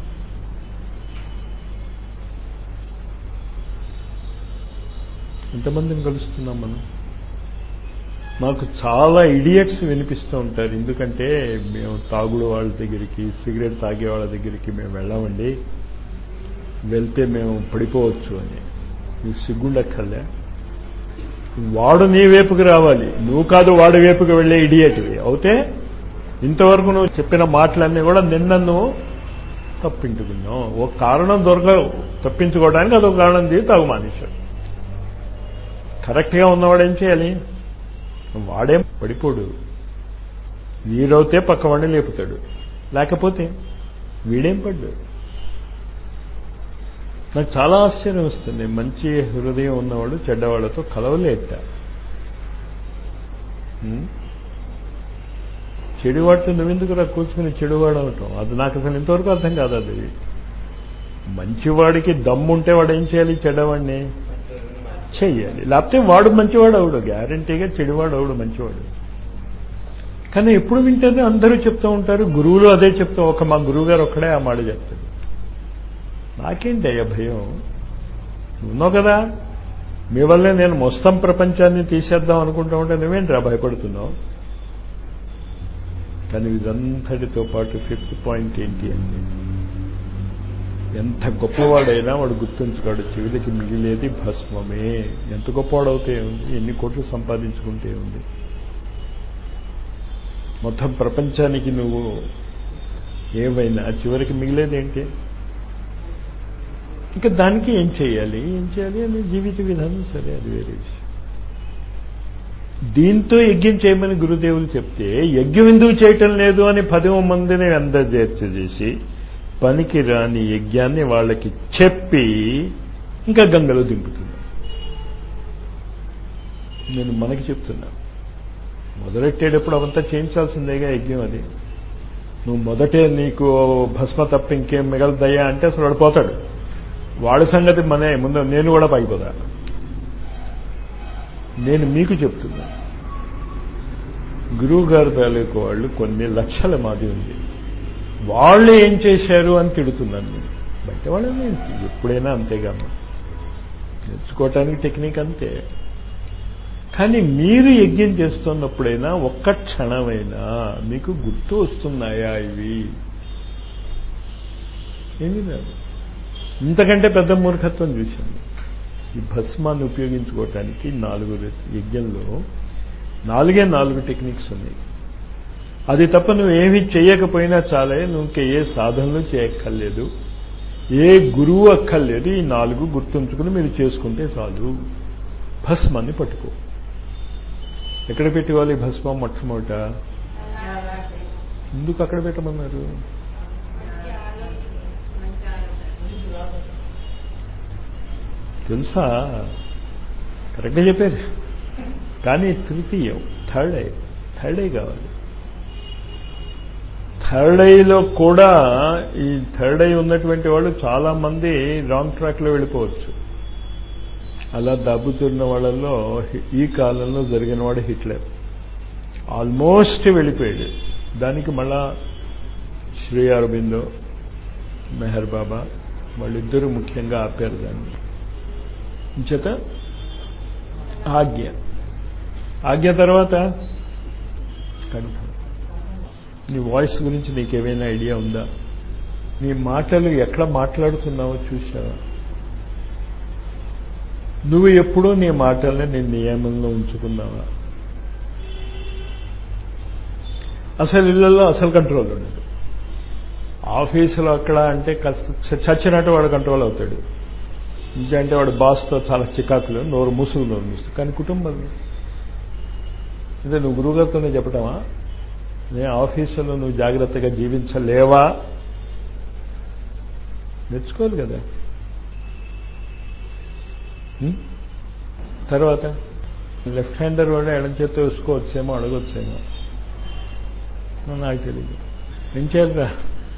ఎంతమందిని కలుస్తున్నాం మనం మాకు చాలా ఇడియట్స్ వినిపిస్తూ ఉంటారు ఎందుకంటే మేము తాగుడు వాళ్ళ దగ్గరికి సిగరెట్ తాగే వాళ్ళ దగ్గరికి మేము వెళ్ళామండి వెళ్తే మేము పడిపోవచ్చు అని నీకు సిగ్గుండక్కర్లే వాడు నీ వైపుకి రావాలి నువ్వు కాదు వాడి వైపుకి వెళ్ళే ఇడియట్వి అవుతే ఇంతవరకు నువ్వు చెప్పిన మాటలన్నీ కూడా నిన్న నువ్వు తప్పించుకున్నావు ఒక కారణం దొరకవు తప్పించుకోవడానికి అదొక కారణం తీసి తాగు మానేశాడు కరెక్ట్గా ఉన్నవాడు ఏం చేయాలి వాడేం పడిపోడు వీడవుతే పక్కవాడిని లేపుతాడు లేకపోతే వీడేం పడ్డాడు నాకు చాలా ఆశ్చర్యం వస్తుంది మంచి హృదయం ఉన్నవాడు చెడ్డవాళ్లతో కలవలేట చెడువాటిని నువ్వెందుకు రా కూర్చుకుని చెడువాడు అవటం అది నాకు అసలు ఇంతవరకు అర్థం కాదు అది మంచివాడికి దమ్ముంటే వాడు ఏం చేయాలి చెడ్డవాడిని చెయ్యాలి లేకపోతే వాడు మంచివాడు అవడు గ్యారంటీగా చెడువాడు అవడు మంచివాడు కానీ ఎప్పుడు వింటేనే అందరూ చెప్తూ ఉంటారు గురువులు అదే చెప్తాం ఒక మా గురువు గారు ఒక్కడే ఆ మాట చెప్తాడు నాకేంటి అయ్యా భయం ఉన్నావు కదా మీ వల్లే నేను మొత్తం ప్రపంచాన్ని తీసేద్దాం అనుకుంటా ఉంటే నువ్వేంట్రా భయపడుతున్నావు కానీ ఇదంతటితో పాటు ఫిఫ్త్ పాయింట్ ఏంటి అంటే ఎంత గొప్పవాడైనా వాడు గుర్తుంచుకోడు చివరికి మిగిలేది భస్మమే ఎంత గొప్పవాడవుతే ఉంది ఎన్ని కోట్లు సంపాదించుకుంటే ఉంది మొత్తం ప్రపంచానికి నువ్వు ఏమైనా చివరికి మిగిలేదేంటి ఇంకా దానికి ఏం చేయాలి ఏం చేయాలి అని జీవిత విధానం సరే అది వేరే విషయం దీంతో యజ్ఞం చేయమని గురుదేవులు చెప్తే యజ్ఞం ఎందుకు చేయటం లేదు అని పదవ మందిని అందజేర్చ చేసి పనికి రాని యజ్ఞాన్ని వాళ్ళకి చెప్పి ఇంకా గంగలో దింపుతున్నా నేను మనకి చెప్తున్నా మొదలెట్టేటప్పుడు అవంతా చేయించాల్సిందేగా యజ్ఞం అది నువ్వు మొదటే నీకు భస్మ తప్ప ఇంకేం మిగలదయ్యా అంటే అసలు వాడు పోతాడు వాడి సంగతి మనే ముందు నేను కూడా పైపోదా నేను మీకు చెప్తున్నా గురువు గారు తాలూకు వాళ్ళు కొన్ని లక్షల మాది ఉంది వాళ్ళు ఏం చేశారు అని తిడుతున్నాను నేను బయట వాళ్ళని ఎప్పుడైనా అంతేగా నేర్చుకోవటానికి టెక్నిక్ అంతే కానీ మీరు యజ్ఞం చేస్తున్నప్పుడైనా ఒక్క క్షణమైనా మీకు గుర్తు వస్తున్నాయా ఇవి ఏమీ లేదు ఇంతకంటే పెద్ద మూర్ఖత్వం చూశాను ఈ భస్మాన్ని ఉపయోగించుకోవటానికి నాలుగు యజ్ఞంలో నాలుగే నాలుగు టెక్నిక్స్ ఉన్నాయి అది తప్ప నువ్వు ఏమీ చేయకపోయినా చాలే నువ్వు ఏ సాధనలు చేయక్కర్లేదు ఏ గురువు అక్కర్లేదు ఈ నాలుగు గుర్తుంచుకుని మీరు చేసుకుంటే చాలు భస్మాన్ని పట్టుకో ఎక్కడ పెట్టుకోవాలి భస్మం మొట్టమొదట ఎందుకు అక్కడ పెట్టమన్నారు తెలుసా కరెక్ట్గా చెప్పారు కానీ తృతీయం థర్డ్ ఐ థర్డ్ ఐ కావాలి థర్డ్ ఐలో కూడా ఈ థర్డ్ ఐ ఉన్నటువంటి వాళ్ళు చాలా మంది రాంగ్ ట్రాక్లో వెళ్ళిపోవచ్చు అలా దబ్బుతున్న వాళ్ళల్లో ఈ కాలంలో జరిగిన వాడు హిట్లర్ ఆల్మోస్ట్ వెళ్ళిపోయాడు దానికి మళ్ళా శ్రీ అరబిందో మెహర్ బాబా వాళ్ళిద్దరూ ముఖ్యంగా ఆపారు దాన్ని చేత ఆజ్ఞ ఆజ్ఞ తర్వాత కంఠం నీ వాయిస్ గురించి నీకేమైనా ఐడియా ఉందా నీ మాటలు ఎట్లా మాట్లాడుతున్నావో చూసావా నువ్వు ఎప్పుడూ నీ మాటల్ని నీ నియమంలో ఉంచుకున్నావా అసలు ఇళ్లలో అసలు కంట్రోల్ ఉండదు ఆఫీసులో అక్కడ అంటే చచ్చినట్టు వాడు కంట్రోల్ అవుతాడు అంటే వాడు బాస్తో చాలా చికాకులు నోరు ముసుగు నోరు ముసుగు కానీ కుటుంబంలో అంటే నువ్వు గురువుగారితోనే చెప్పటమా నేను ఆఫీసులో నువ్వు జాగ్రత్తగా జీవించలేవా నేర్చుకోవాలి కదా తర్వాత లెఫ్ట్ హ్యాండర్ వాడు ఎడం చేత్తో వేసుకోవచ్చేమో అడగొచ్చేమో నాకు తెలియదు ఏం చేయాలరా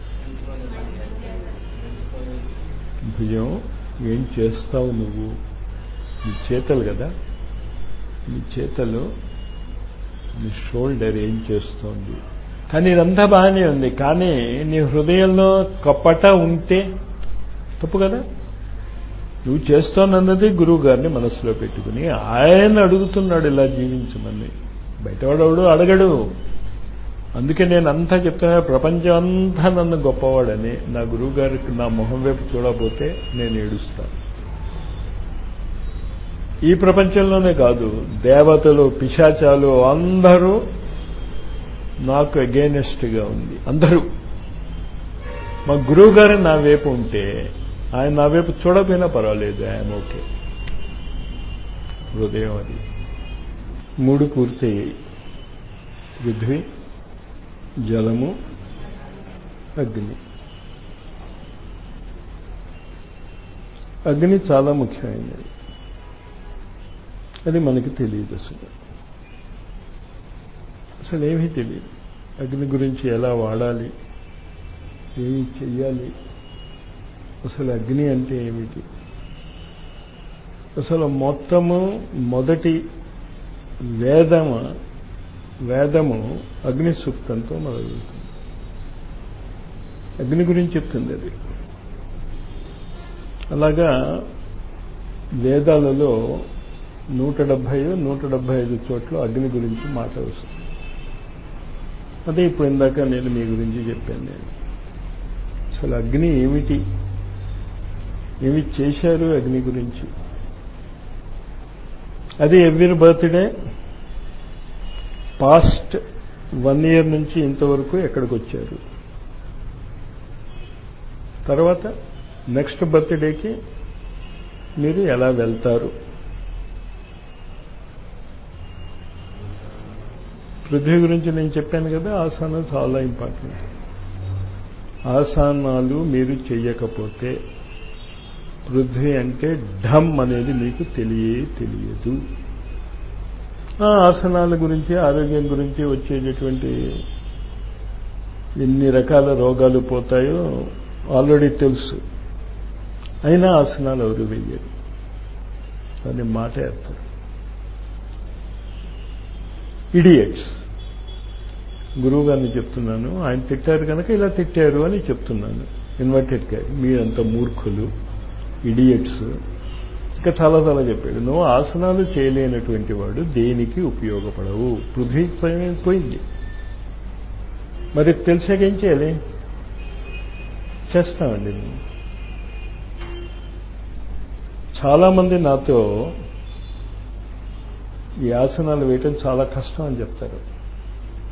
భుజం ఏం చేస్తావు నువ్వు నీ చేతలు కదా నీ చేతలు నీ షోల్డర్ ఏం చేస్తోంది కానీ ఇదంతా బాగానే ఉంది కానీ నీ హృదయంలో కప్పట ఉంటే తప్పు కదా నువ్వు చేస్తోన్నది గురువు గారిని మనసులో పెట్టుకుని ఆయన అడుగుతున్నాడు ఇలా జీవించమని బయటవాడవుడు అడగడు అందుకే నేను అంతా చెప్తున్నా ప్రపంచం అంతా నన్ను గొప్పవాడని నా గురువు గారికి నా మొహం వైపు చూడకపోతే నేను ఏడుస్తాను ఈ ప్రపంచంలోనే కాదు దేవతలు పిశాచాలు అందరూ నాకు అగేనెస్ట్గా ఉంది అందరూ మా గురువు గారు నా వైపు ఉంటే ఆయన నా వైపు చూడకపోయినా పర్వాలేదు ఆయన ఓకే హృదయం అది మూడు పూర్తయ్యాయి పృథ్వీ జలము అగ్ని అగ్ని చాలా ముఖ్యమైనది అది మనకి తెలియదు అసలు అసలు ఏమీ తెలియదు అగ్ని గురించి ఎలా వాడాలి ఏమి చెయ్యాలి అసలు అగ్ని అంటే ఏమిటి అసలు మొత్తము మొదటి వేదము వేదము అగ్ని సూక్తంతో మొదలవుతుంది అగ్ని గురించి చెప్తుంది అది అలాగా వేదాలలో నూట డెబ్భై నూట డెబ్భై ఐదు చోట్ల అగ్ని గురించి మాట వస్తుంది అదే ఇప్పుడు ఇందాక నేను మీ గురించి చెప్పాను నేను అసలు అగ్ని ఏమిటి ఏమి చేశారు అగ్ని గురించి అది every birthday past one year నుంచి ఇంతవరకు ఎక్కడికి వచ్చారు తర్వాత నెక్స్ట్ బర్త్డేకి మీరు ఎలా వెళ్తారు పృథ్వీ గురించి నేను చెప్పాను కదా ఆసనం చాలా ఇంపార్టెంట్ ఆసనాలు మీరు చెయ్యకపోతే పృథ్వీ అంటే ఢమ్ అనేది మీకు తెలియే తెలియదు ఆ ఆసనాల గురించి ఆరోగ్యం గురించి వచ్చేటటువంటి ఎన్ని రకాల రోగాలు పోతాయో ఆల్రెడీ తెలుసు అయినా ఆసనాలు ఎవరు వెయ్యరు దాన్ని మాట వేస్తారు ఇడియట్స్ గురువు గారిని చెప్తున్నాను ఆయన తిట్టారు కనుక ఇలా తిట్టారు అని చెప్తున్నాను ఇన్వర్టెడ్ క్యారీ మీరంత మూర్ఖులు ఇడియట్స్ ఇంకా చాలా చాలా చెప్పాడు నువ్వు ఆసనాలు చేయలేనటువంటి వాడు దేనికి ఉపయోగపడవు పృథ్వీ పోయింది మరి తెలిసాక ఏం చేయాలి చేస్తామండి చాలామంది నాతో ఈ ఆసనాలు వేయటం చాలా కష్టం అని చెప్తారు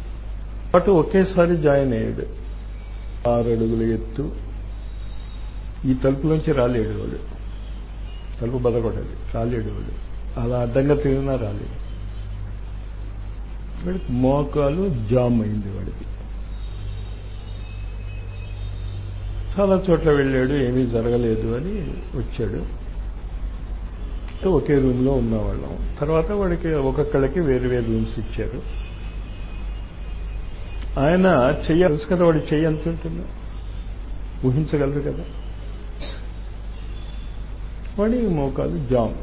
అటు ఒకేసారి జాయిన్ అయ్యాడు ఆరు అడుగుల ఎత్తు ఈ తలుపులోంచి రాలేడు వాడు తలుపు బదకొట్టది రాలేడు వాడు అలా అడ్డంగా తిరిగినా రాలేడు వాడికి మోకాలు జామ్ అయింది వాడికి చాలా చోట్ల వెళ్ళాడు ఏమీ జరగలేదు అని వచ్చాడు ఒకే రూమ్లో ఉన్నవాళ్ళం తర్వాత వాడికి ఒక్కొక్కళ్ళకి వేరు వేరు రూమ్స్ ఇచ్చారు ఆయన చెయ్య తెలుసు కదా వాడి చెయ్యి ఎంత ఉంటుందో ఊహించగలరు కదా వాడి మోకాలు జామ్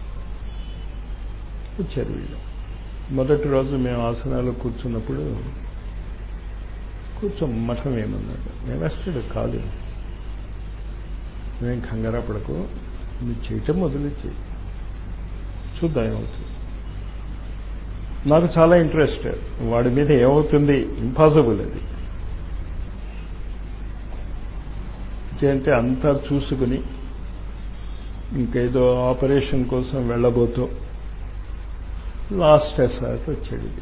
వచ్చారు వీళ్ళు మొదటి రోజు మేము ఆసనాలు కూర్చున్నప్పుడు కూర్చో మఠం ఏమన్నాడు మేము వేస్తాడు కాదు మేము కంగారా పడకు నువ్వు చేయటం మొదలు చేయి చూద్దాం ఏమవుతుంది నాకు చాలా ఇంట్రెస్ట్ వాడి మీద ఏమవుతుంది ఇంపాసిబుల్ అది అంటే అంతా చూసుకుని ఇంకేదో ఆపరేషన్ కోసం వెళ్ళబోతూ లాస్ట్ ఎస్ఆర్ వచ్చాడు ఇది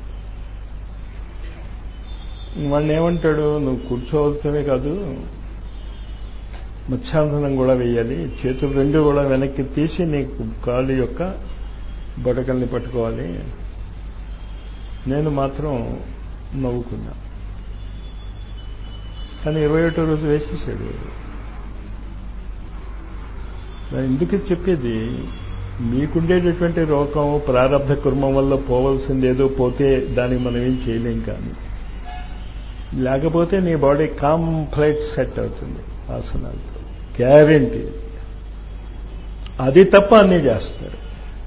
వాడిని ఏమంటాడు నువ్వు కూర్చోవలసమే కాదు మత్స్యాంతనం కూడా వేయాలి చేతులు రెండు కూడా వెనక్కి తీసి నీకు కాలు యొక్క బొటకల్ని పట్టుకోవాలి నేను మాత్రం నవ్వుకున్నా కానీ ఇరవై ఒకటో రోజు వేసేసాడు ఎందుకు చెప్పేది మీకుండేటటువంటి రోగం ప్రారంభ కుర్మం వల్ల పోవలసింది ఏదో పోతే దానికి మనం ఏం చేయలేం కానీ లేకపోతే నీ బాడీ కంప్లీట్ సెట్ అవుతుంది ఆసనాలతో గ్యారంటీ అది తప్ప అన్నీ చేస్తారు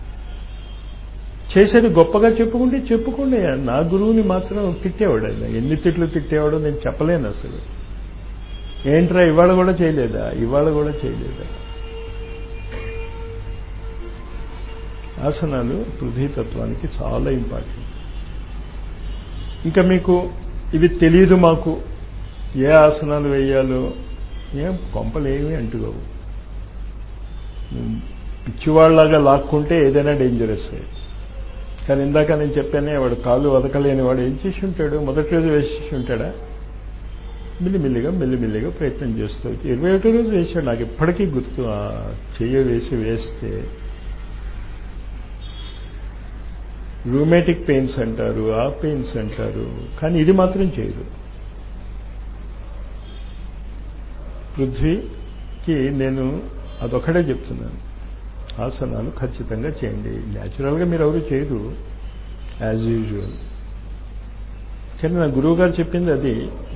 చేసేది గొప్పగా చెప్పుకుంటే చెప్పుకోండి నా గురువుని మాత్రం తిట్టేవాడు ఆయన ఎన్ని తిట్లు తిట్టేవాడో నేను చెప్పలేను అసలు ఏంట్రా ఇవాళ కూడా చేయలేదా ఇవాళ కూడా చేయలేదా ఆసనాలు పృథ్వీతత్వానికి చాలా ఇంపార్టెంట్ ఇంకా మీకు ఇవి తెలియదు మాకు ఏ ఆసనాలు వేయాలో ఏం కొంపలేమి అంటుకోవు పిచ్చివాళ్లాగా లాక్కుంటే ఏదైనా డేంజరస్ కానీ ఇందాక నేను చెప్పానే వాడు కాళ్ళు వదకలేని వాడు ఏం చేసి ఉంటాడు మొదటి రోజు వేసేసి ఉంటాడా మెల్లిమెల్లిగా మెల్లిమెల్లిగా ప్రయత్నం చేస్తూ ఇరవై ఒకటో రోజు వేసాడు నాకు ఇప్పటికీ గుర్తు చెయ్య వేసి వేస్తే రూమేటిక్ పెయిన్స్ అంటారు ఆ పెయిన్స్ అంటారు కానీ ఇది మాత్రం చేయరు పృథ్వీకి నేను అదొకటే చెప్తున్నాను ఆసనాలు ఖచ్చితంగా చేయండి న్యాచురల్గా మీరు ఎవరు చేయరు యాజ్ యూజువల్ కానీ నా గురువు గారు చెప్పింది అది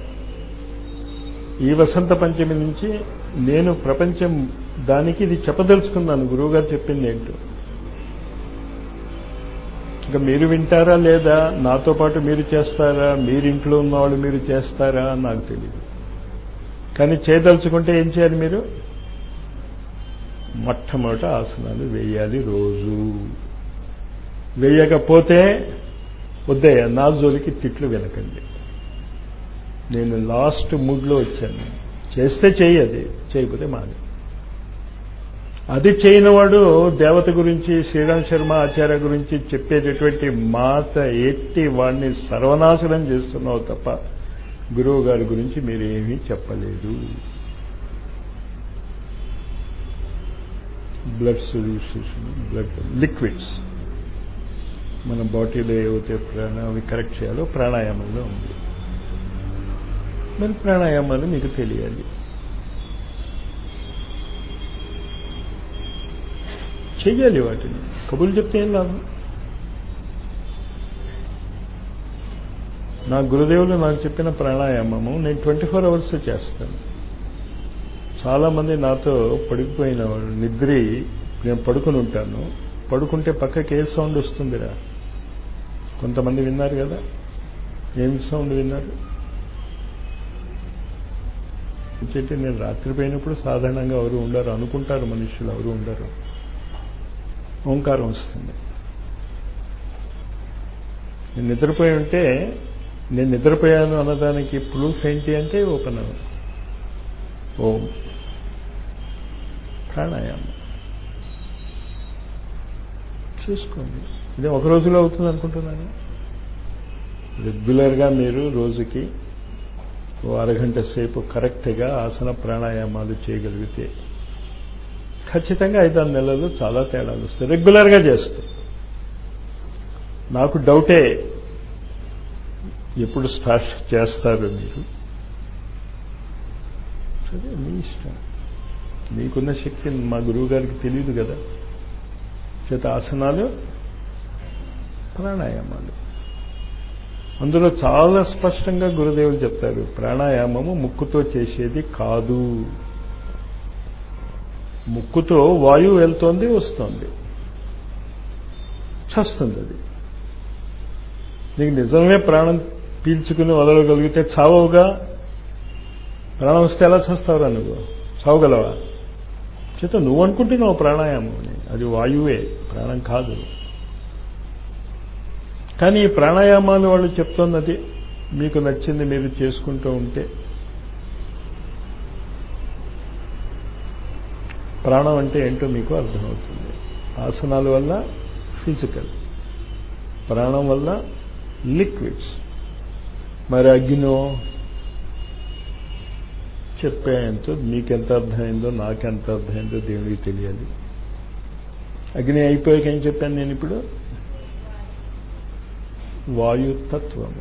ఈ వసంత పంచమి నుంచి నేను ప్రపంచం దానికి ఇది చెప్పదలుచుకున్నాను గురువు గారు చెప్పింది ఏంటో ఇంకా మీరు వింటారా లేదా నాతో పాటు మీరు చేస్తారా మీరింట్లో ఉన్నవాళ్ళు మీరు చేస్తారా నాకు తెలియదు కానీ చేయదలుచుకుంటే ఏం చేయాలి మీరు మొట్టమొదట ఆసనాలు వేయాలి రోజు వేయకపోతే వద్దయ్య నా జోలికి తిట్లు వినకండి నేను లాస్ట్ మూడ్లో వచ్చాను చేస్తే చెయ్యది చేయకపోతే మాని అది చేయనివాడు దేవత గురించి శ్రీరామ్ శర్మ ఆచార్య గురించి చెప్పేటటువంటి మాట ఎత్తి వాడిని సర్వనాశనం చేస్తున్నావు తప్ప గురువు గారి గురించి మీరు ఏమీ చెప్పలేదు బ్లడ్ సొల్యూషన్ బ్లడ్ లిక్విడ్స్ మన బాడీలో ఏవైతే ప్రాణ అవి కరెక్ట్ చేయాలో ప్రాణాయామంలో ఉంది మరి ప్రాణాయామాలు మీకు తెలియాలి చెయ్యాలి వాటిని కబుర్లు చెప్తే ఏం లాభం నా గురుదేవులు నాకు చెప్పిన ప్రాణాయామము నేను ట్వంటీ ఫోర్ అవర్స్ చేస్తాను చాలామంది నాతో పడిపోయిన వాళ్ళు నిద్రి నేను పడుకుని ఉంటాను పడుకుంటే పక్కకి ఏ సౌండ్ వస్తుందిరా కొంతమంది విన్నారు కదా ఏం సౌండ్ విన్నారు చెప్పి నేను రాత్రి పోయినప్పుడు సాధారణంగా ఎవరు ఉండరు అనుకుంటారు మనుషులు ఎవరు ఉండరు ఓంకారం వస్తుంది నేను నిద్రపోయి ఉంటే నేను నిద్రపోయాను అన్నదానికి ప్రూఫ్ ఏంటి అంటే ఓపెన్ ఓం ప్రాణాయామం చూసుకోండి ఇది ఒక రోజులో అవుతుంది అనుకుంటున్నాను రెగ్యులర్గా మీరు రోజుకి ఓ అరగంట సేపు కరెక్ట్గా ఆసన ప్రాణాయామాలు చేయగలిగితే ఖచ్చితంగా ఐదారు నెలలు చాలా తేడాలు వస్తాయి రెగ్యులర్గా చేస్తే నాకు డౌటే ఎప్పుడు స్టార్ట్ చేస్తారు మీరు సరే మీ ఇష్టం మీకున్న శక్తి మా గురువు గారికి తెలియదు కదా చేత ఆసనాలు ప్రాణాయామాలు అందులో చాలా స్పష్టంగా గురుదేవులు చెప్తారు ప్రాణాయామము ముక్కుతో చేసేది కాదు ముక్కుతో వాయువు వెళ్తోంది వస్తోంది చస్తుంది అది నీకు నిజమే ప్రాణం పీల్చుకుని వదలగలిగితే చావవుగా ప్రాణం వస్తే ఎలా చస్తావురా నువ్వు చావగలవా చేత నువ్వు అనుకుంటున్నావు ప్రాణాయామం అని అది వాయువే ప్రాణం కాదు కానీ ఈ ప్రాణాయామాలు వాళ్ళు చెప్తున్నది మీకు నచ్చింది మీరు చేసుకుంటూ ఉంటే ప్రాణం అంటే ఏంటో మీకు అర్థమవుతుంది ఆసనాల వల్ల ఫిజికల్ ప్రాణం వల్ల లిక్విడ్స్ మరి అగ్నో చెప్పేంతో మీకెంత అర్థమైందో నాకెంత అర్థమైందో దేవుడికి తెలియాలి అగ్ని అయిపోయాక ఏం చెప్పాను నేను ఇప్పుడు వాయుతత్వము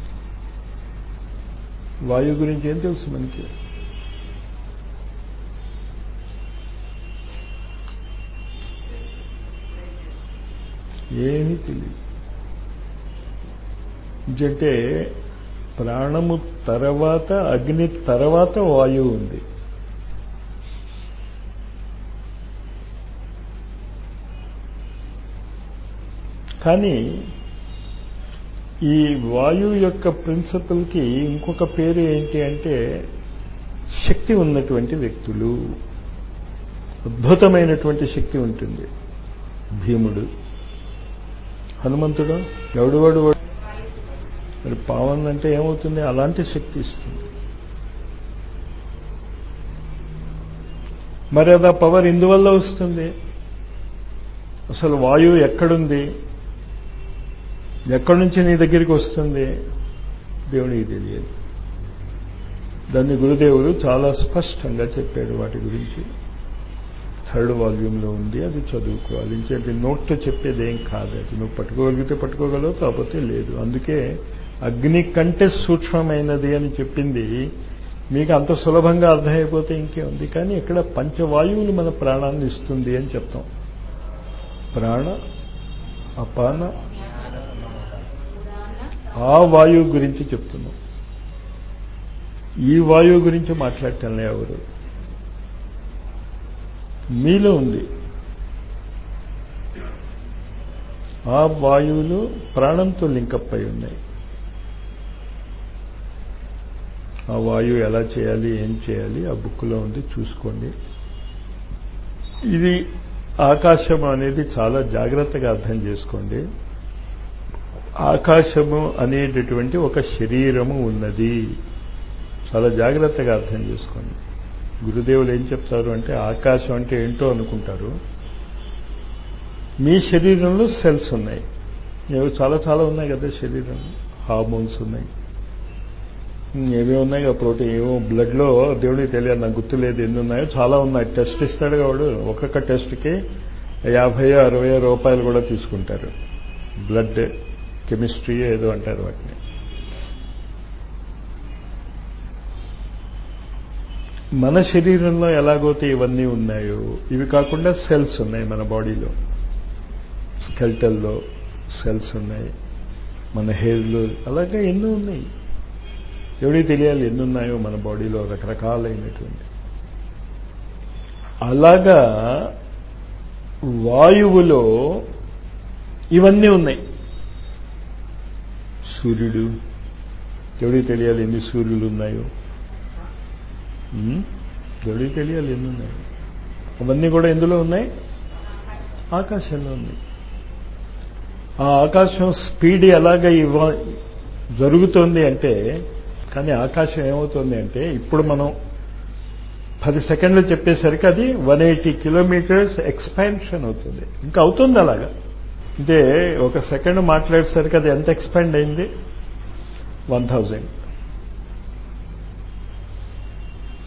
వాయు గురించి ఏం తెలుసు మనకి ఏమీ తెలియదు అంటే ప్రాణము తర్వాత అగ్ని తర్వాత వాయువు ఉంది కానీ ఈ వాయువు యొక్క ప్రిన్సిపల్కి ఇంకొక పేరు ఏంటి అంటే శక్తి ఉన్నటువంటి వ్యక్తులు అద్భుతమైనటువంటి శక్తి ఉంటుంది భీముడు హనుమంతుడు ఎవడు వాడు మరి పావన్ అంటే ఏమవుతుంది అలాంటి శక్తి ఇస్తుంది మరి అది ఆ పవర్ ఇందువల్ల వస్తుంది అసలు వాయువు ఎక్కడుంది ఎక్కడి నుంచి నీ దగ్గరికి వస్తుంది దేవునికి తెలియదు దాన్ని గురుదేవుడు చాలా స్పష్టంగా చెప్పాడు వాటి గురించి థర్డ్ వాల్యూమ్లో ఉంది అది చదువుకోవాలి ఇంకేంటి నోట్తో చెప్పేది ఏం కాదు అది నువ్వు పట్టుకోగలిగితే పట్టుకోగలవు కాకపోతే లేదు అందుకే అగ్ని కంటే సూక్ష్మమైనది అని చెప్పింది మీకు అంత సులభంగా అర్థమైపోతే ఇంకే ఉంది కానీ ఇక్కడ పంచవాయువులు మన ప్రాణాన్ని ఇస్తుంది అని చెప్తాం ప్రాణ అపాన ఆ వాయువు గురించి చెప్తున్నాం ఈ వాయువు గురించి మాట్లాడటంలే ఎవరు మీలో ఉంది ఆ వాయువులు ప్రాణంతో లింకప్ అయి ఉన్నాయి ఆ వాయువు ఎలా చేయాలి ఏం చేయాలి ఆ బుక్లో ఉంది చూసుకోండి ఇది ఆకాశం అనేది చాలా జాగ్రత్తగా అర్థం చేసుకోండి ఆకాశము అనేటటువంటి ఒక శరీరము ఉన్నది చాలా జాగ్రత్తగా అర్థం చేసుకోండి గురుదేవులు ఏం చెప్తారు అంటే ఆకాశం అంటే ఏంటో అనుకుంటారు మీ శరీరంలో సెల్స్ ఉన్నాయి ఏవో చాలా చాలా ఉన్నాయి కదా శరీరంలో హార్మోన్స్ ఉన్నాయి ఏమేమి ఉన్నాయి ప్రోటీన్ ఏమో బ్లడ్లో దేవుడికి తెలియదు నాకు గుర్తులేదు ఎన్ని ఉన్నాయో చాలా ఉన్నాయి టెస్ట్ ఇస్తాడు వాడు ఒక్కొక్క టెస్ట్కి యాభై అరవై రూపాయలు కూడా తీసుకుంటారు బ్లడ్ కెమిస్ట్రీ ఏదో అంటారు వాటిని మన శరీరంలో ఎలాగైతే ఇవన్నీ ఉన్నాయో ఇవి కాకుండా సెల్స్ ఉన్నాయి మన బాడీలో స్కెల్టల్లో సెల్స్ ఉన్నాయి మన హెయిర్లో అలాగే ఎన్నో ఉన్నాయి ఎవరికి తెలియాలి ఎన్ని ఉన్నాయో మన బాడీలో రకరకాలైనటువంటి అలాగా వాయువులో ఇవన్నీ ఉన్నాయి సూర్యుడు ఎవరికి తెలియాలి ఎన్ని సూర్యులు ఉన్నాయో ఎవరికి తెలియాలి ఎన్ని ఉన్నాయి అవన్నీ కూడా ఎందులో ఉన్నాయి ఆకాశంలో ఉన్నాయి ఆ ఆకాశం స్పీడ్ ఎలాగ ఇవ్వ జరుగుతోంది అంటే కానీ ఆకాశం ఏమవుతుంది అంటే ఇప్పుడు మనం పది సెకండ్లు చెప్పేసరికి అది వన్ ఎయిటీ కిలోమీటర్స్ ఎక్స్పాన్షన్ అవుతుంది ఇంకా అవుతుంది అలాగా అంటే ఒక సెకండ్ మాట్లాడేసరికి అది ఎంత ఎక్స్పాండ్ అయింది వన్ థౌజండ్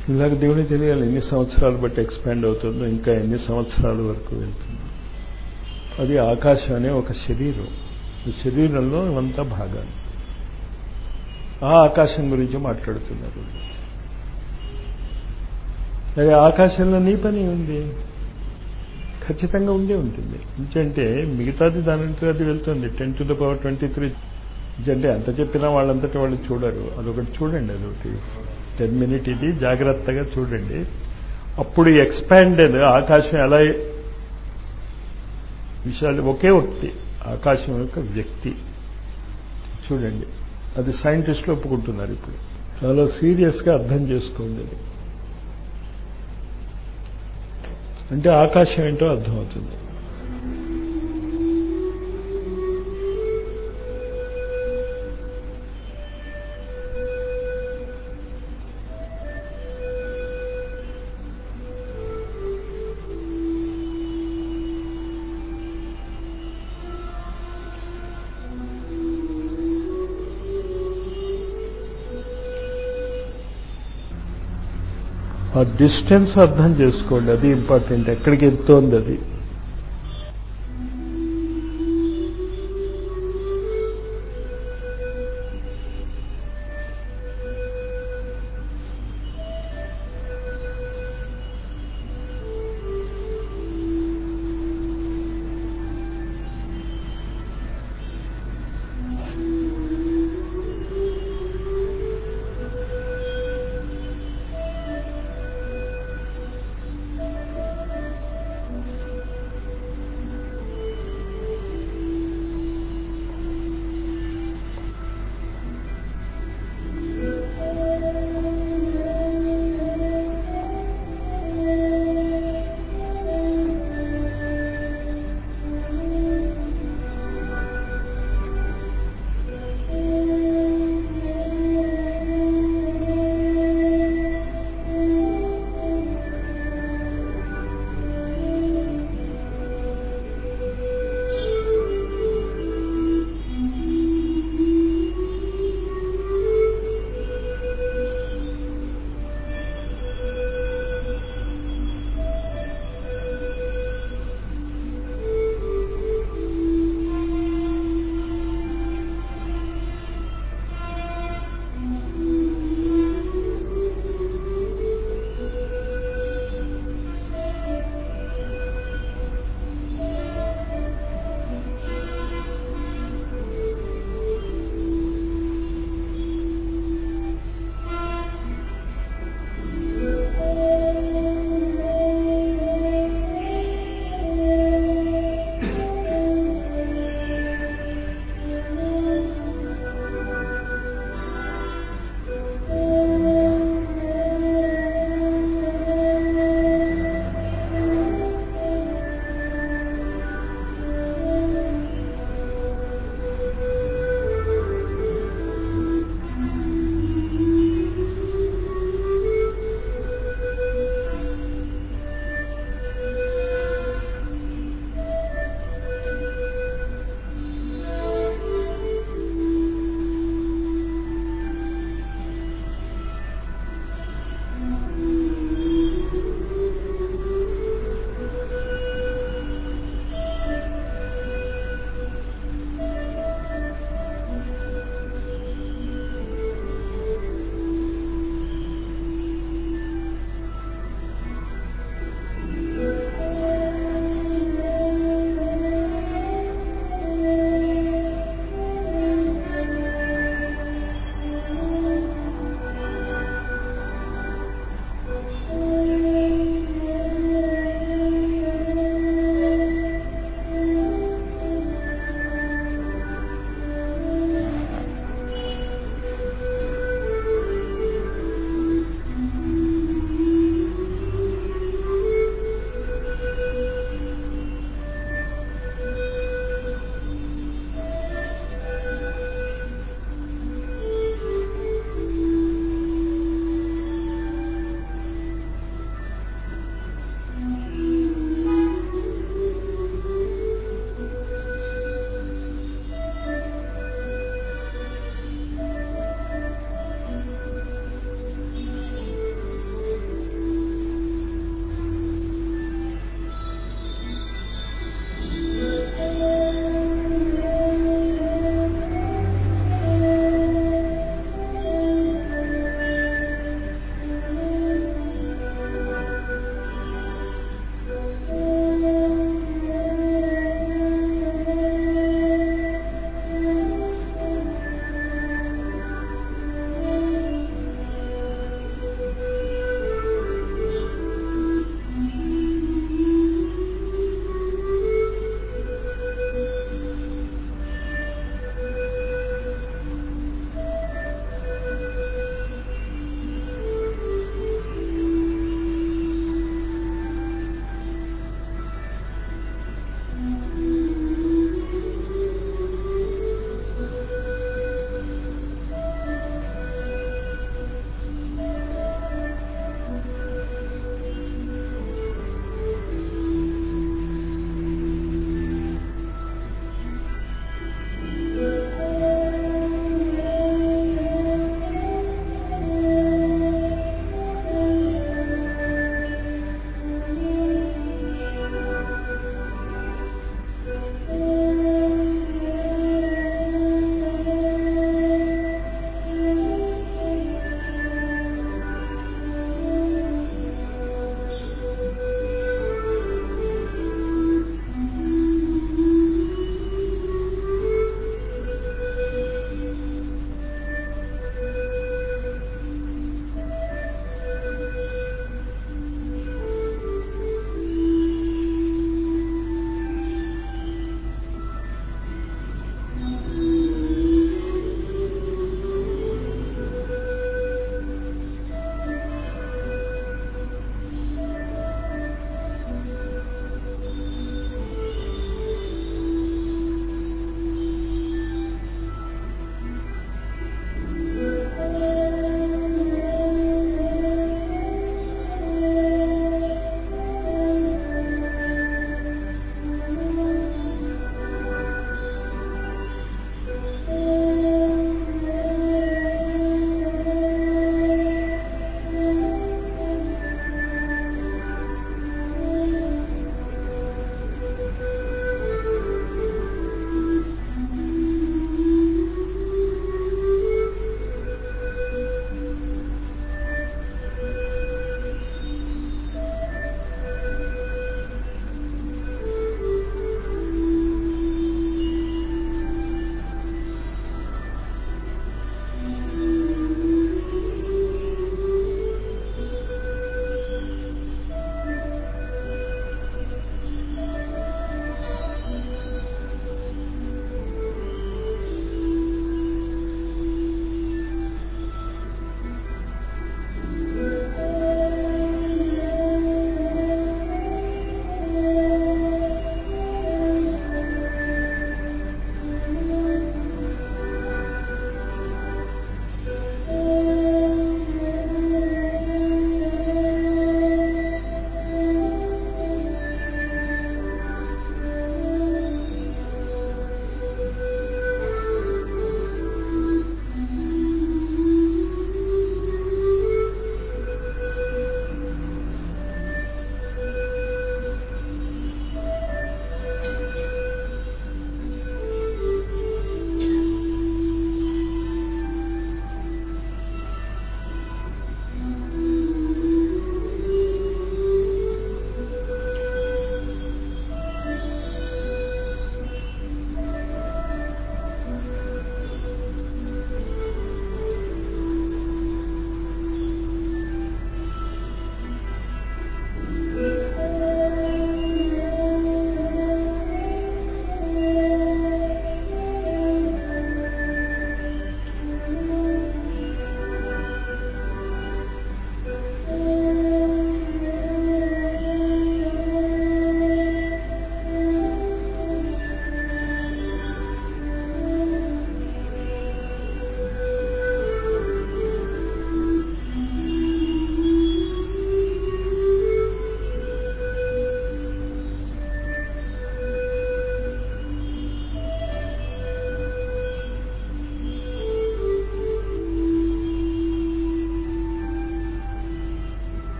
ఇలాగ దేవుడికి తెలియాలి ఎన్ని సంవత్సరాలు బట్టి ఎక్స్పాండ్ అవుతుందో ఇంకా ఎన్ని సంవత్సరాల వరకు వెళ్తుందో అది ఆకాశం అనే ఒక శరీరం ఈ శరీరంలో ఇవంతా భాగాలు ఆ ఆకాశం గురించి మాట్లాడుతున్నారు మరి ఆకాశంలో నీ పని ఉంది ఖచ్చితంగా ఉండే ఉంటుంది ఎందుకంటే మిగతాది దానంటే అది వెళ్తుంది ten to the power twenty three అంటే ఎంత చెప్పినా వాళ్ళంతటి వాళ్ళు చూడరు అదొకటి చూడండి అదొకటి టెన్ మినిట్ ఇది జాగ్రత్తగా చూడండి అప్పుడు ఎక్స్పాండెడ్ ఆకాశం ఎలా విషయాలు ఒకే వ్యక్తి ఆకాశం యొక్క వ్యక్తి చూడండి అది సైంటిస్టులు ఒప్పుకుంటున్నారు ఇప్పుడు చాలా సీరియస్గా అర్థం చేసుకోండి అది అంటే ఆకాశం ఏంటో అర్థమవుతుంది ఆ డిస్టెన్స్ అర్థం చేసుకోండి అది ఇంపార్టెంట్ ఎక్కడికి వెళ్తోంది అది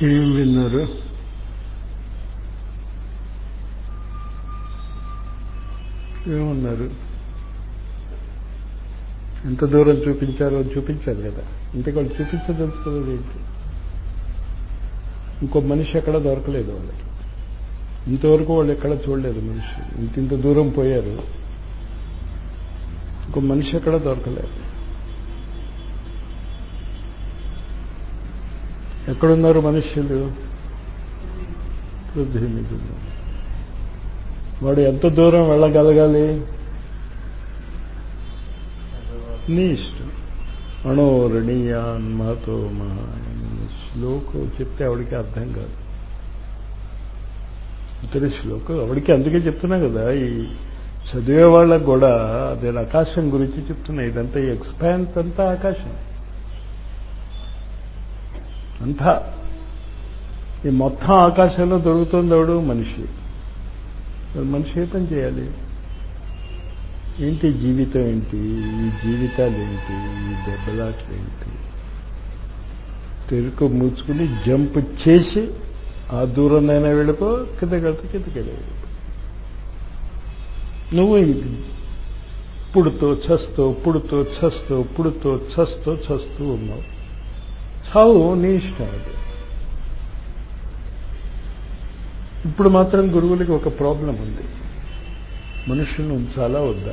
ఏం విన్నారు ఏమన్నారు ఎంత దూరం చూపించారో చూపించారు కదా ఇంతకు వాళ్ళు చూపించదలుచుకోలేదు ఏంటి ఇంకో మనిషి ఎక్కడ దొరకలేదు వాళ్ళకి ఇంతవరకు వాళ్ళు ఎక్కడ చూడలేదు మనిషి ఇంత ఇంత దూరం పోయారు ఇంకో మనిషి ఎక్కడ దొరకలేదు ఎక్కడున్నారు మనుష్యులు పృథ్వీ మీద ఉన్నారు వాడు ఎంత దూరం వెళ్ళగలగాలి నీ ఇష్టం అణోరణీయాన్ మాతో మహా శ్లోకం చెప్తే ఆవిడికి అర్థం కాదు ఇతడి శ్లోకం ఆవిడికి అందుకే చెప్తున్నా కదా ఈ చదివే వాళ్ళకు కూడా నేను ఆకాశం గురించి చెప్తున్నా ఇదంతా ఈ ఎక్స్పాన్స్ అంతా ఆకాశం అంతా ఈ మొత్తం ఆకాశంలో దొరుకుతుంది ఎవడు మనిషి మనిషి ఏ పని చేయాలి ఏంటి జీవితం ఏంటి ఈ జీవితాలు ఏంటి ఈ దెబ్బలాట్లు ఏంటి తెరుకు మూచుకుని జంప్ చేసి ఆ దూరంనైనా వెళ్ళిపో కిందకెళ్తే కిందకెళ్ళి వెళ్ళిపో నువ్వు పుడుతో చస్తూ పుడుతో చస్తూ పుడుతో చస్తూ చస్తూ ఉన్నావు చావు నీ ఇష్టం అది ఇప్పుడు మాత్రం గురువులకి ఒక ప్రాబ్లం ఉంది మనుషులను ఉంచాలా వద్దా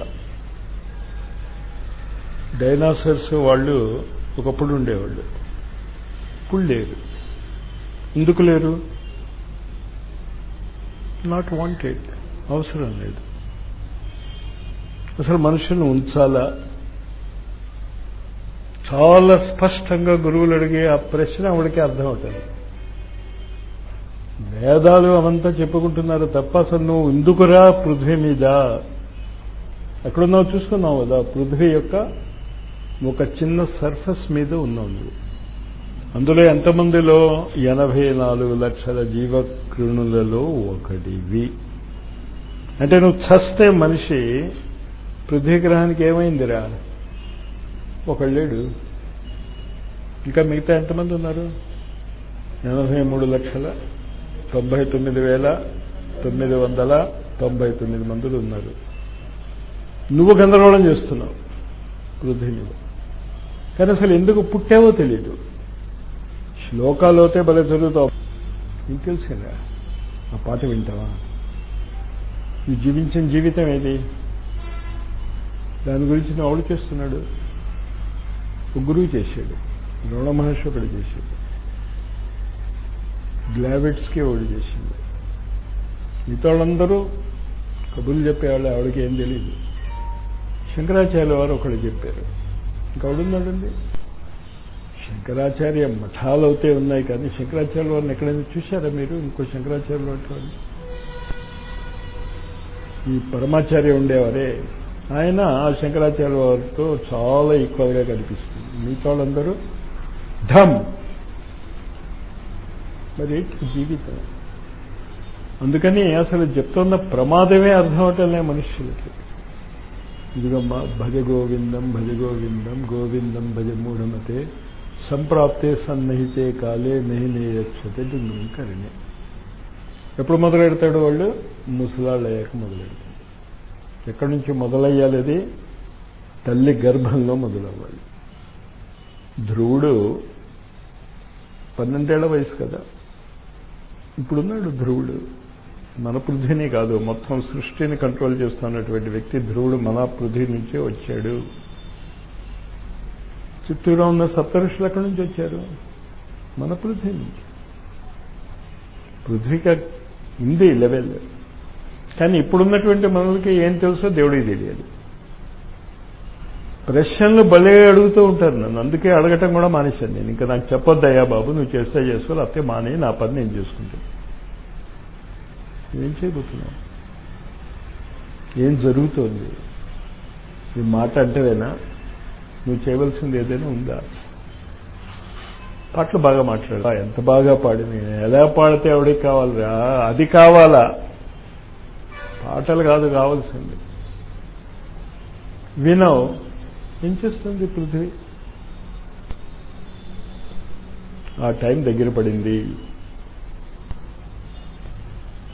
డైనాసర్స్ వాళ్ళు ఒకప్పుడు ఉండేవాళ్ళు ఇప్పుడు లేరు ఎందుకు లేరు నాట్ వాంటెడ్ అవసరం లేదు అసలు మనుషులను ఉంచాలా చాలా స్పష్టంగా గురువులు అడిగే ఆ ప్రశ్న ఆవిడకి అర్థమవుతుంది వేదాలు అవంతా చెప్పుకుంటున్నారు తప్ప అసలు నువ్వు ఎందుకురా పృథ్వీ మీద ఎక్కడున్నావు చూసుకున్నావు కదా పృథ్వీ యొక్క ఒక చిన్న సర్ఫస్ మీద ఉన్నావు నువ్వు అందులో ఎంతమందిలో ఎనభై నాలుగు లక్షల జీవకృణులలో ఒకటివి అంటే నువ్వు చస్తే మనిషి పృథ్వీ గ్రహానికి ఏమైందిరా ఒకళ్ళేడు ఇంకా మిగతా ఎంతమంది ఉన్నారు ఎనభై మూడు లక్షల తొంభై తొమ్మిది వేల తొమ్మిది వందల తొంభై తొమ్మిది మందులు ఉన్నారు నువ్వు గందరగోళం చేస్తున్నావు పృథ్వీ మీద కానీ అసలు ఎందుకు పుట్టావో తెలీదు శ్లోకాలోతే భలే చదువుతావు నీకు తెలిసిందా ఆ పాట వింటావా నువ్వు జీవించిన జీవితం ఏది దాని గురించి నువ్వు అవుడు చేస్తున్నాడు ఒక గురువు చేశాడు ద్రోణ మహర్షి ఒకటి చేశాడు గ్లావెట్స్కి ఒకటి చేసింది మిగతా వాళ్ళందరూ కబుర్లు చెప్పేవాళ్ళు ఆవిడకి ఏం తెలియదు శంకరాచార్య వారు ఒకళ్ళు చెప్పారు ఇంకవుడున్నాడండి శంకరాచార్య మఠాలు అయితే ఉన్నాయి కానీ శంకరాచార్య వారిని ఎక్కడైనా చూశారా మీరు ఇంకో శంకరాచార్య వారిని ఈ పరమాచార్య ఉండేవారే ఆయన శంకరాచార్య వారితో చాలా ఈక్వల్గా కనిపిస్తుంది మిగతా వాళ్ళందరూ ధమ్ మరి జీవితం అందుకని అసలు చెప్తున్న ప్రమాదమే అర్థం అవటంలే మనుష్యులకి ఇదిగమ్మా భజ గోవిందం భజ గోవిందం గోవిందం భజ మూఢమతే సంప్రాప్తే సన్నిహితే కాలే నహి నేయచ్చతే దుంగం కరిణే ఎప్పుడు మొదలెడతాడు వాళ్ళు ముసలాళ్ళు అయ్యాక మొదలెడతాడు ఎక్కడి నుంచి మొదలయ్యాలి అది తల్లి గర్భంలో మొదలవ్వాలి ధ్రువుడు పన్నెండేళ్ల వయసు కదా ఇప్పుడున్నాడు ధ్రువుడు మన పృథ్వీని కాదు మొత్తం సృష్టిని కంట్రోల్ చేస్తున్నటువంటి వ్యక్తి ధ్రువుడు మన పృథ్వీ నుంచే వచ్చాడు చుట్టూరా ఉన్న సప్తఋషులు ఎక్కడి నుంచి వచ్చారు మన పృథ్వీ నుంచి పృథ్వీకి ఉంది లెవెల్ కానీ ఇప్పుడున్నటువంటి మనలకి ఏం తెలుసో దేవుడికి తెలియదు ప్రశ్నలు భలే అడుగుతూ ఉంటారు నన్ను అందుకే అడగటం కూడా మానేశాను నేను ఇంకా నాకు చెప్పొద్దయ్యా బాబు నువ్వు చేస్తే చేసుకోవాలి అత్తే మానే నా పని నేను చేసుకుంటాను ఏం చేయబోతున్నావు ఏం జరుగుతోంది ఈ మాట అంటేవేనా నువ్వు చేయవలసింది ఏదైనా ఉందా పాటలు బాగా మాట్లాడా ఎంత బాగా పాడింది ఎలా పాడితే ఎవడికి కావాలిరా అది కావాలా పాటలు కాదు కావాల్సింది వినవు ఏం చేస్తుంది పృథ్వీ ఆ టైం దగ్గర పడింది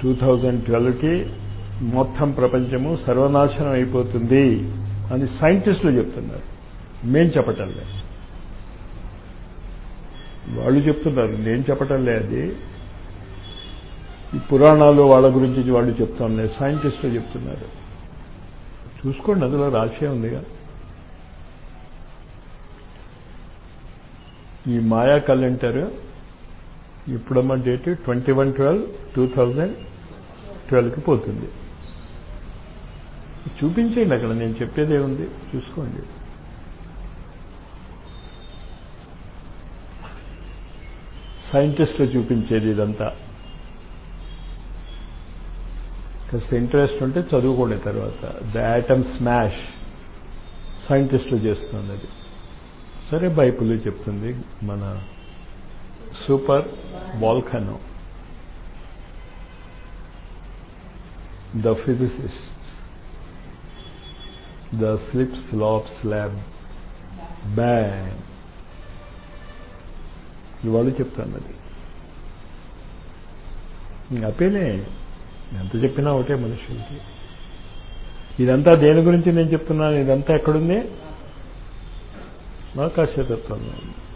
టూ థౌజండ్ ట్వెల్వ్కి మొత్తం ప్రపంచము సర్వనాశనం అయిపోతుంది అని సైంటిస్టులు చెప్తున్నారు మేం చెప్పటం లేదు వాళ్ళు చెప్తున్నారు నేను చెప్పటం లే అది ఈ పురాణాలు వాళ్ళ గురించి వాళ్ళు చెప్తాం లేదు సైంటిస్టులు చెప్తున్నారు చూసుకోండి అందులో రాసే ఉందిగా ఈ మాయా క్యాలెండర్ ఇప్పుడమ్మ date twenty one twelve two thousand ట్వెల్వ్కి పోతుంది చూపించేయండి అక్కడ నేను చెప్పేదే ఉంది చూసుకోండి సైంటిస్టులు చూపించేది ఇదంతా కాస్త ఇంట్రెస్ట్ ఉంటే చదువుకోండి తర్వాత ద యాటమ్ స్మాష్ సైంటిస్టులు చేస్తుంది అది సరే బైబుల్ చెప్తుంది మన super volcano the physicist the slip slap slab bang ఇవాళ చెప్తాను అది అప్పేనే ఎంత చెప్పినా ఒకటే మనుషులకి ఇదంతా దేని గురించి నేను చెప్తున్నాను ఇదంతా ఎక్కడుంది ఆకాశతత్వంలో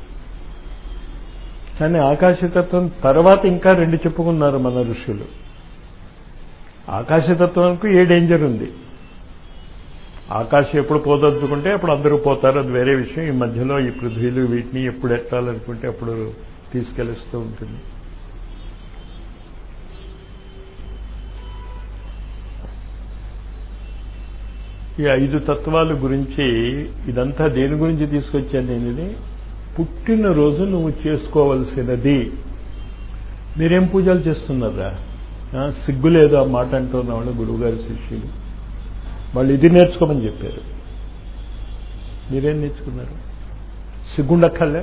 కానీ ఆకాశతత్వం తర్వాత ఇంకా రెండు చెప్పుకున్నారు మన ఋషులు ఆకాశతత్వానికి ఏ డేంజర్ ఉంది ఆకాశం ఎప్పుడు పోదలుచుకుంటే అప్పుడు అందరూ పోతారు అది వేరే విషయం ఈ మధ్యలో ఈ పృథ్వీలు వీటిని ఎప్పుడు ఎట్టాలనుకుంటే అప్పుడు తీసుకెళ్ళిస్తూ ఉంటుంది ఈ ఐదు తత్వాల గురించి ఇదంతా దేని గురించి తీసుకొచ్చాను నేను ఇది పుట్టినరోజు నువ్వు చేసుకోవలసినది మీరేం పూజలు చేస్తున్నారా సిగ్గు లేదు ఆ మాట అంటున్న వాళ్ళు గురువుగారి శిష్యులు వాళ్ళు ఇది నేర్చుకోమని చెప్పారు మీరేం నేర్చుకున్నారు సిగ్గుండక్కర్లే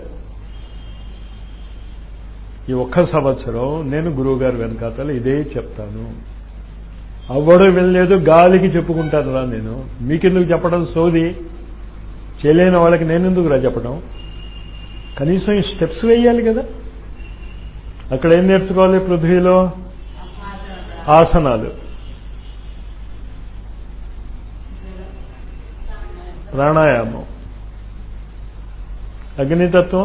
ఈ ఒక్క సంవత్సరం నేను గురువుగారు వెనకాతల ఇదే చెప్తాను అవ్వడం వెళ్ళలేదు గాలికి చెప్పుకుంటాను రా నేను మీకెందుకు చెప్పడం సోది చేయలేని వాళ్ళకి నేనెందుకు రా చెప్పడం కనీసం ఈ స్టెప్స్ వేయాలి కదా అక్కడ ఏం నేర్చుకోవాలి పృథ్వీలో ఆసనాలు ప్రాణాయామం అగ్నితత్వం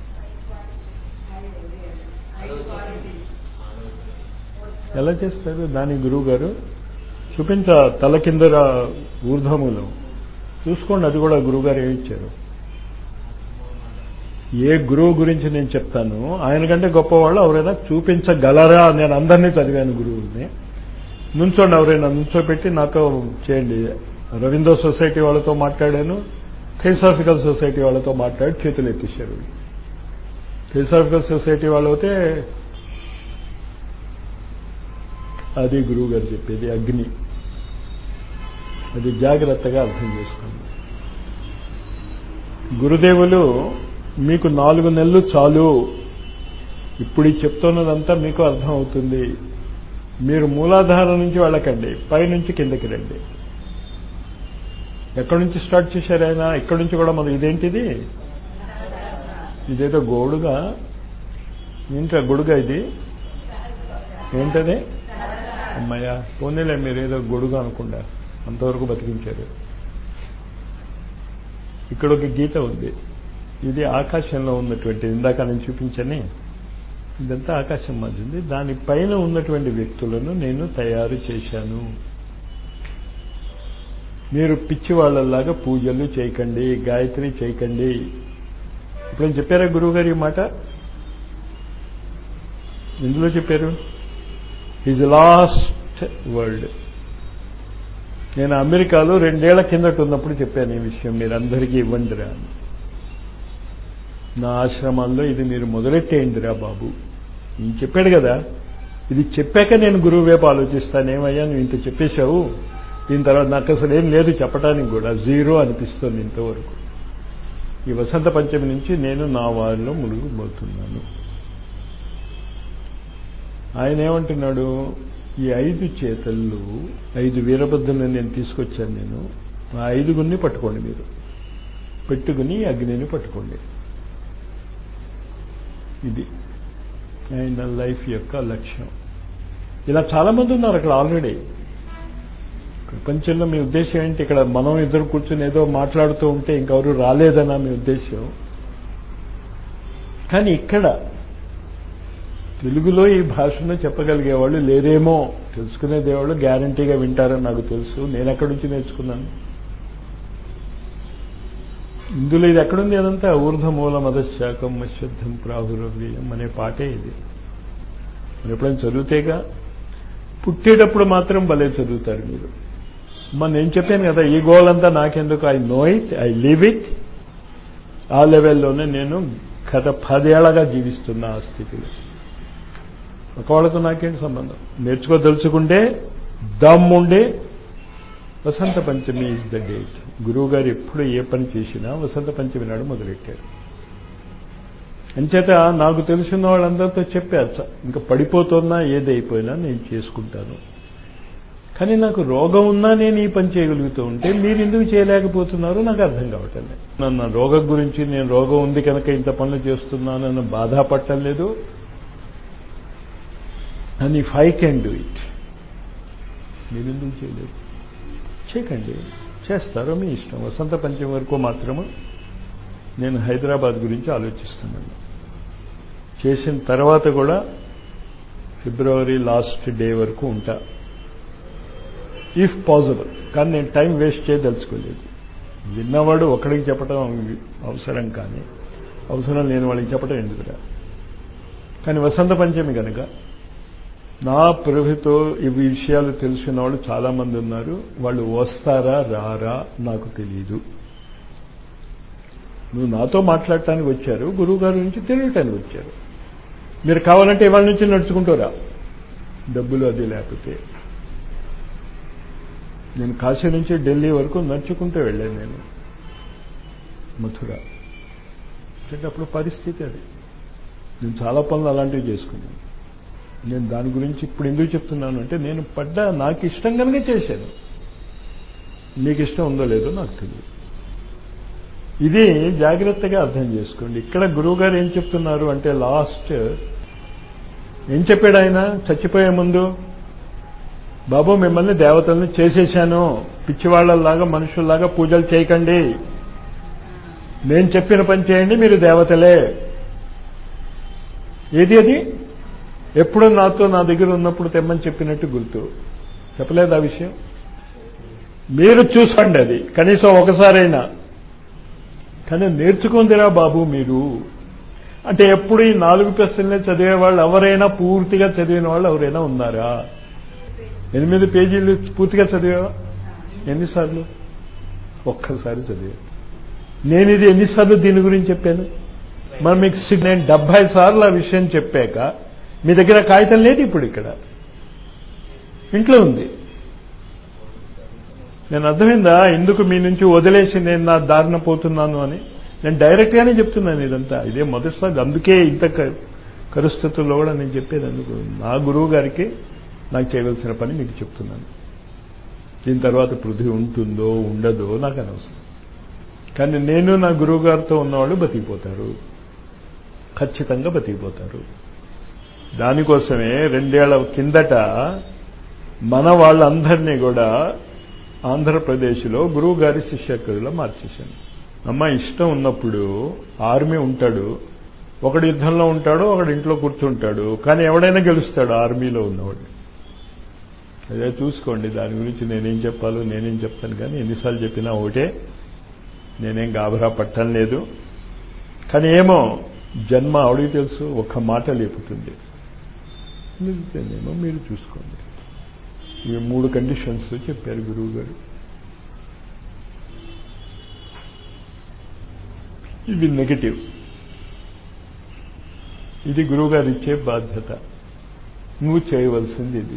ఎలా చేస్తారు దాని గురువు గారు చూపించ తల కింద ఊర్ధములు చూసుకోండి అది కూడా గురువుగారు ఏమిచ్చారు ఏ గురువు గురించి నేను చెప్తాను ఆయన కంటే గొప్పవాళ్ళు ఎవరైనా చూపించగలరా నేను అందరినీ చదివాను గురువుల్ని నుంచోండి ఎవరైనా నుంచోపెట్టి నాతో చేయండి రవీంద్ర సొసైటీ వాళ్ళతో మాట్లాడాను థియోసాఫికల్ సొసైటీ వాళ్ళతో మాట్లాడి చేతులు ఎత్తేశారు థియోసాఫికల్ సొసైటీ వాళ్ళు అయితే అది గురువు గారు చెప్పేది అగ్ని అది జాగ్రత్తగా అర్థం చేసుకోండి గురుదేవులు మీకు నాలుగు నెలలు చాలు ఇప్పుడు ఈ చెప్తున్నదంతా మీకు అర్థం అవుతుంది మీరు మూలాధారం నుంచి వెళ్ళకండి పైనుంచి కిందకి రండి ఎక్కడి నుంచి స్టార్ట్ చేశారు ఆయన ఇక్కడి నుంచి కూడా మనం ఇదేంటిది ఇదేదో గోడుగా ఏంటో గొడుగా ఇది ఏంటది అమ్మయ్యా పోనీలే మీరేదో గొడుగు అనుకుండా అంతవరకు బతికించారు ఇక్కడ ఒక గీత ఉంది ఇది ఆకాశంలో ఉన్నటువంటి ఇందాక నేను చూపించని ఇదంతా ఆకాశం మధ్యంది దానిపైన ఉన్నటువంటి వ్యక్తులను నేను తయారు చేశాను మీరు పిచ్చి వాళ్ళలాగా పూజలు చేయకండి గాయత్రి చేయకండి ఇప్పుడు చెప్పారా గురువు గారు ఈ మాట ఎందులో చెప్పారు ఈజ్ లాస్ట్ వరల్డ్ నేను అమెరికాలో రెండేళ్ల కిందట ఉన్నప్పుడు చెప్పాను ఈ విషయం మీరందరికీ ఇవ్వండిరా అని నా ఆశ్రమాల్లో ఇది మీరు మొదలెట్టేయండిరా బాబు నేను చెప్పాడు కదా ఇది చెప్పాక నేను గురువు వైపు ఆలోచిస్తాను ఏమయ్యా నువ్వు ఇంత చెప్పేశావు దీని తర్వాత నాకు అసలు ఏం లేదు చెప్పడానికి కూడా జీరో అనిపిస్తుంది ఇంతవరకు ఈ వసంత పంచమి నుంచి నేను నా వారిలో మునిగిపోతున్నాను ఆయన ఏమంటున్నాడు ఈ ఐదు చేతల్లో ఐదు వీరభద్రులను నేను తీసుకొచ్చాను నేను ఆ ఐదుగురిని పట్టుకోండి మీరు పెట్టుకుని అగ్నిని పట్టుకోండి ఇది ఆయన లైఫ్ యొక్క లక్ష్యం ఇలా చాలా మంది ఉన్నారు అక్కడ ఆల్రెడీ ప్రపంచంలో మీ ఉద్దేశం ఏంటి ఇక్కడ మనం ఇద్దరు కూర్చుని ఏదో మాట్లాడుతూ ఉంటే ఇంకెవరు రాలేదనా మీ ఉద్దేశం కానీ ఇక్కడ తెలుగులో ఈ భాషను చెప్పగలిగే వాళ్ళు లేరేమో తెలుసుకునే దేవుళ్ళు గ్యారంటీగా వింటారని నాకు తెలుసు నేను ఎక్కడి నుంచి నేర్చుకున్నాను ఇందులో ఇది ఎక్కడుంది అదంతా ఊర్ధమూల మదశాకం మశ్వద్ధం ప్రాహురవ్యం అనే పాటే ఇది మరి ఎప్పుడైనా చదివితేగా పుట్టేటప్పుడు మాత్రం భలే చదువుతారు మీరు మన నేను చెప్పాను కదా ఈ గోల్ అంతా నాకెందుకు I know it I live it ఆ లెవెల్లోనే నేను గత పదేళ్లగా జీవిస్తున్నా ఆ స్థితిలో ఒకవాళ్ళతో నాకేంటి సంబంధం నేర్చుకోదలుచుకుంటే దమ్ముండే Vasantha Panchami is the date గురువు గారు ఎప్పుడు ఏ పని చేసినా వసంత పంచమి నాడు మొదలెట్టారు అంచేత నాకు తెలిసిన వాళ్ళందరితో చెప్పారు ఇంకా పడిపోతున్నా ఏదైపోయినా నేను చేసుకుంటాను కానీ నాకు రోగం ఉన్నా నేను ఈ పని చేయగలుగుతూ ఉంటే మీరు ఎందుకు చేయలేకపోతున్నారో నాకు అర్థం కావటం లేదు నన్ను రోగం గురించి నేను రోగం ఉంది కనుక ఇంత పనులు చేస్తున్నానన్న బాధపడటం లేదు and if I can do it మీరు ఎందుకు చేయలేదు చేయకండి చేస్తారో మీ ఇష్టం వసంత పంచమి వరకు మాత్రము నేను హైదరాబాద్ గురించి ఆలోచిస్తున్నాను చేసిన తర్వాత కూడా ఫిబ్రవరి లాస్ట్ డే వరకు ఉంటా ఇఫ్ పాసిబుల్ కానీ నేను టైం వేస్ట్ చేయదలుచుకోలేదు విన్నవాడు ఒకడికి చెప్పడం అవసరం కానీ అవసరం లేని వాళ్ళకి చెప్పడం ఎందుకురా కానీ వసంత పంచమి కనుక నా ప్రభుతో ఈ విషయాలు తెలిసిన వాళ్ళు చాలామంది ఉన్నారు వాళ్ళు వస్తారా రారా నాకు తెలియదు నువ్వు నాతో మాట్లాడటానికి వచ్చారు గురువు గారి నుంచి తెలియటానికి వచ్చారు మీరు కావాలంటే ఇవాళ నుంచి నడుచుకుంటారా డబ్బులు అది లేకపోతే నేను కాశీ నుంచి ఢిల్లీ వరకు నడుచుకుంటూ వెళ్ళాను నేను మథుర అప్పుడు పరిస్థితి అది నేను చాలా పనులు అలాంటివి చేసుకున్నాను నేను దాని గురించి ఇప్పుడు ఎందుకు చెప్తున్నాను అంటే నేను పడ్డా నాకు ఇష్టం కనుక చేశాను మీకు ఇష్టం ఉందో లేదో నాకు తెలియదు ఇది జాగ్రత్తగా అర్థం చేసుకోండి ఇక్కడ గురువు గారు ఏం చెప్తున్నారు అంటే లాస్ట్ ఏం చెప్పాడు ఆయన చచ్చిపోయే ముందు బాబు మిమ్మల్ని దేవతల్ని చేసేశాను పిచ్చివాళ్లలాగా మనుషుల్లాగా పూజలు చేయకండి నేను చెప్పిన పని చేయండి మీరు దేవతలే ఏది అది ఎప్పుడు నాతో నా దగ్గర ఉన్నప్పుడు తెమ్మని చెప్పినట్టు గుర్తు చెప్పలేదు ఆ విషయం మీరు చూసుకోండి అది కనీసం ఒకసారైనా కానీ నేర్చుకుందిరా బాబు మీరు అంటే ఎప్పుడు ఈ నాలుగు ప్రశ్నలే చదివే వాళ్ళు ఎవరైనా పూర్తిగా చదివిన వాళ్ళు ఎవరైనా ఉన్నారా ఎనిమిది పేజీలు పూర్తిగా చదివావా ఎన్నిసార్లు ఒక్కసారి చదివా నేను ఇది ఎన్నిసార్లు దీని గురించి చెప్పాను మరి మీకు నేను డెబ్బై సార్లు ఆ విషయం చెప్పాక మీ దగ్గర కాగితం లేదు ఇప్పుడు ఇక్కడ ఇంట్లో ఉంది నేను అర్థమైందా ఎందుకు మీ నుంచి వదిలేసి నేను నా దారిన పోతున్నాను అని నేను డైరెక్ట్గానే చెప్తున్నాను ఇదంతా ఇదే మొదటిసారి అందుకే ఇంత పరిస్థితుల్లో కూడా నేను చెప్పేది అందుకు నా గురువు గారికి నాకు చేయవలసిన పని మీకు చెప్తున్నాను దీని తర్వాత పృథ్వీ ఉంటుందో ఉండదో నాకు అనవసరం కానీ నేను నా గురువు గారితో ఉన్నవాళ్ళు బతికిపోతారు ఖచ్చితంగా బతికిపోతారు దానికోసమే రెండేళ్ల కిందట మన వాళ్ళందరినీ కూడా ఆంధ్రప్రదేశ్లో గురువు గారి శిష్యకుడిలో మార్చేశాను అమ్మ ఇష్టం ఉన్నప్పుడు ఆర్మీ ఉంటాడు ఒకడు యుద్ధంలో ఉంటాడు ఒకడు ఇంట్లో కూర్చుంటాడు కానీ ఎవడైనా గెలుస్తాడు ఆర్మీలో ఉన్నవాడు అదే చూసుకోండి దాని గురించి నేనేం చెప్పాలో నేనేం చెప్తాను కానీ ఎన్నిసార్లు చెప్పినా ఒకటే నేనేం గాబరా పట్టం లేదు కానీ ఏమో జన్మ ఆవిడికి తెలుసు ఒక్క మాట లేపుతుంది నిజమేమో మీరు చూసుకోండి ఇవి మూడు కండిషన్స్ చెప్పారు గురువు గారు ఇవి నెగటివ్ ఇది గురువుగారు ఇచ్చే బాధ్యత నువ్వు చేయవలసింది ఇది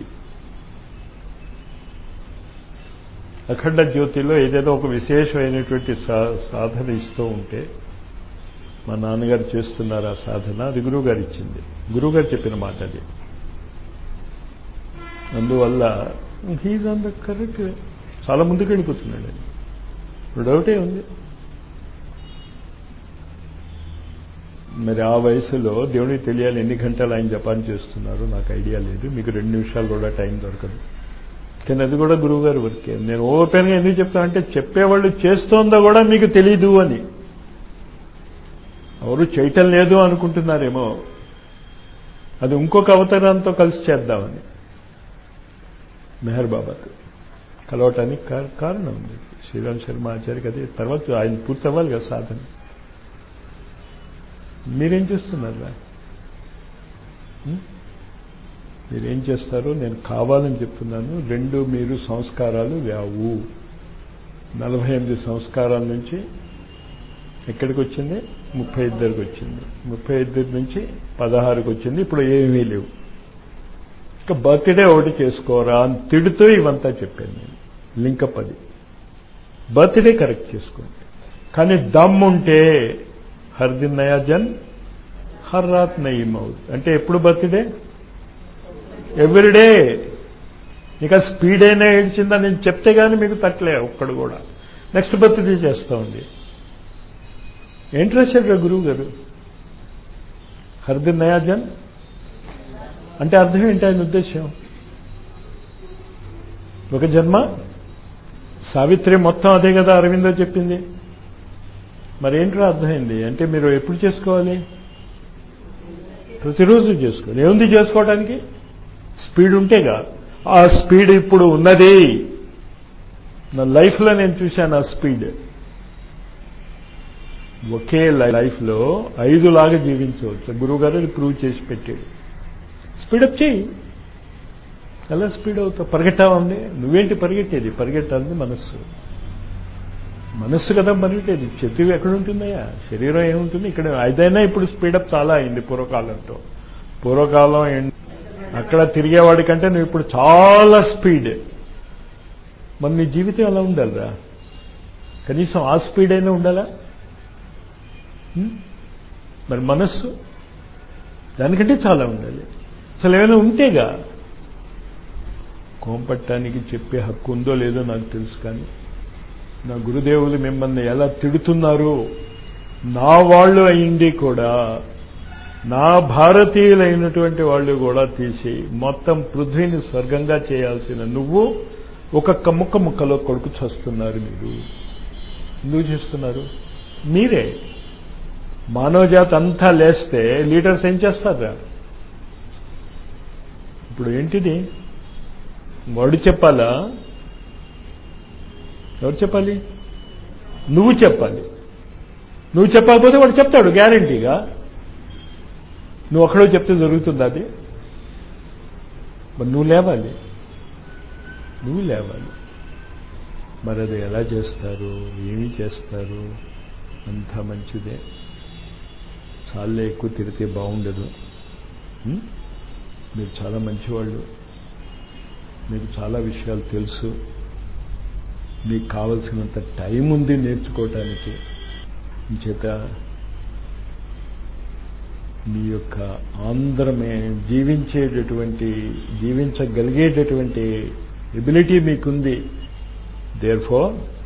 అఖండ జ్యోతిలో ఏదైనా ఒక విశేషమైనటువంటి సాధన ఇస్తూ ఉంటే మా నాన్నగారు చేస్తున్నారు ఆ సాధన అది గురువుగారు ఇచ్చింది గురువుగారు చెప్పిన మాట అది అందువల్ల హీజ్ ఆన్ ద కరెక్ట్ చాలా ముందుకు వెళ్ళిపోతున్నాడు డౌటే ఉంది మరి ఆ వయసులో దేవుడికి తెలియాలి ఎన్ని గంటలు ఆయన జపాన్ చేస్తున్నారు నాకు ఐడియా లేదు మీకు రెండు నిమిషాలు కూడా టైం దొరకదు కానీ అది కూడా గురువుగారు వర్కే నేను ఓపెన్గా ఎందుకు చెప్తానంటే చెప్పేవాళ్ళు చేస్తోందో కూడా మీకు తెలీదు అని ఎవరు చేయటం లేదు అనుకుంటున్నారేమో అది ఇంకొక అవతారంతో కలిసి చేద్దామని మెహర్ బాబాకు కలవటానికి కారణం ఉంది శ్రీరామ్ శర్మ ఆచార్యకి అది తర్వాత ఆయన పూర్తి అవ్వాలి కదా సాధన మీరేం చేస్తున్నారా మీరేం చేస్తారో నేను కావాలని చెప్తున్నాను రెండు మీరు సంస్కారాలు వ్యావు నలభై ఎనిమిది సంస్కారాల నుంచి ఎక్కడికి వచ్చింది ముప్పై ఇద్దరికి వచ్చింది ముప్పై ఇద్దరి నుంచి పదహారుకి వచ్చింది ఇప్పుడు ఏమీ లేవు ఇక బర్త్డే ఒకటి చేసుకోరా అని తిడుతూ ఇవంతా చెప్పాను నేను లింకప్ అది బర్త్డే కరెక్ట్ చేసుకోండి కానీ దమ్ ఉంటే హర్ దిన్ నయా జన్ హర్ రాత్ నయీం అవుత్ అంటే ఎప్పుడు బర్త్డే ఎవ్రీడే ఇక స్పీడ్ అయినా ఏడ్చిందా నేను చెప్తే కానీ మీకు తట్టలే ఒక్కడు కూడా నెక్స్ట్ బర్త్డే చేస్తా ఉంది ఏంటి రాశాడు గురువు గారు హర్దిన్ నయా జన్ అంటే అర్థం ఏంటి ఆయన ఉద్దేశం ఒక జన్మ సావిత్రి మొత్తం అదే కదా అరవిందో చెప్పింది మరి ఏంటో అర్థమైంది అంటే మీరు ఎప్పుడు చేసుకోవాలి ప్రతిరోజు చేసుకోవాలి ఏముంది చేసుకోవడానికి స్పీడ్ ఉంటేగా ఆ స్పీడ్ ఇప్పుడు ఉన్నది నా లైఫ్లో నేను చూశాను ఆ స్పీడ్ ఒకే లైఫ్లో ఐదు లాగా జీవించవచ్చు గురువు గారు అది ప్రూవ్ చేసి పెట్టాడు స్పీడప్ చేయి ఎలా స్పీడ్ అవుతావు పరిగెట్టావండి నువ్వేంటి పరిగెట్టేది పరిగెట్టాలని మనస్సు మనస్సు కదా పరిగెట్టేది చెతివి ఎక్కడ ఉంటుందయ్యా శరీరం ఏముంటుంది ఇక్కడ అదైనా ఇప్పుడు స్పీడప్ చాలా అయింది పూర్వకాలంతో పూర్వకాలం అక్కడ తిరిగేవాడి కంటే నువ్వు ఇప్పుడు చాలా స్పీడ్ మరి నీ జీవితం ఎలా ఉండాలిరా కనీసం ఆ స్పీడ్ అయినా ఉండాలా మరి మనస్సు దానికంటే చాలా ఉండాలి అసలు ఏమైనా ఉంటేగా కోంపట్టానికి చెప్పే హక్కు ఉందో లేదో నాకు తెలుసు కానీ నా గురుదేవులు మిమ్మల్ని ఎలా తిడుతున్నారు నా వాళ్ళు అయింది కూడా నా భారతీయులైనటువంటి వాళ్ళు కూడా తీసి మొత్తం పృథ్వీని స్వర్గంగా చేయాల్సిన నువ్వు ఒక్కొక్క ముక్క ముక్కలో కొడుకు చస్తున్నారు మీరు ఎందుకు చేస్తున్నారు మీరే మానవజాతి అంతా లేస్తే లీడర్స్ ఏం చేస్తారా ఇప్పుడు ఏంటిది వాడు చెప్పాలా ఎవరు చెప్పాలి నువ్వు చెప్పాలి నువ్వు చెప్పకపోతే వాడు చెప్తాడు గ్యారంటీగా నువ్వు ఒక్కడో చెప్తే జరుగుతుంది అది మరి నువ్వు లేవాలి నువ్వు లేవాలి మరి అది ఎలా చేస్తారు ఏమి చేస్తారు అంత మంచిదే చాలా ఎక్కువ తిరిగితే బాగుండదు మీరు చాలా మంచివాళ్ళు మీకు చాలా విషయాలు తెలుసు మీకు కావలసినంత టైం ఉంది నేర్చుకోవటానికి చేత మీ యొక్క ఆంధ్రమే జీవించేటటువంటి జీవించగలిగేటటువంటి ఎబిలిటీ మీకుంది దేర్ ఫోర్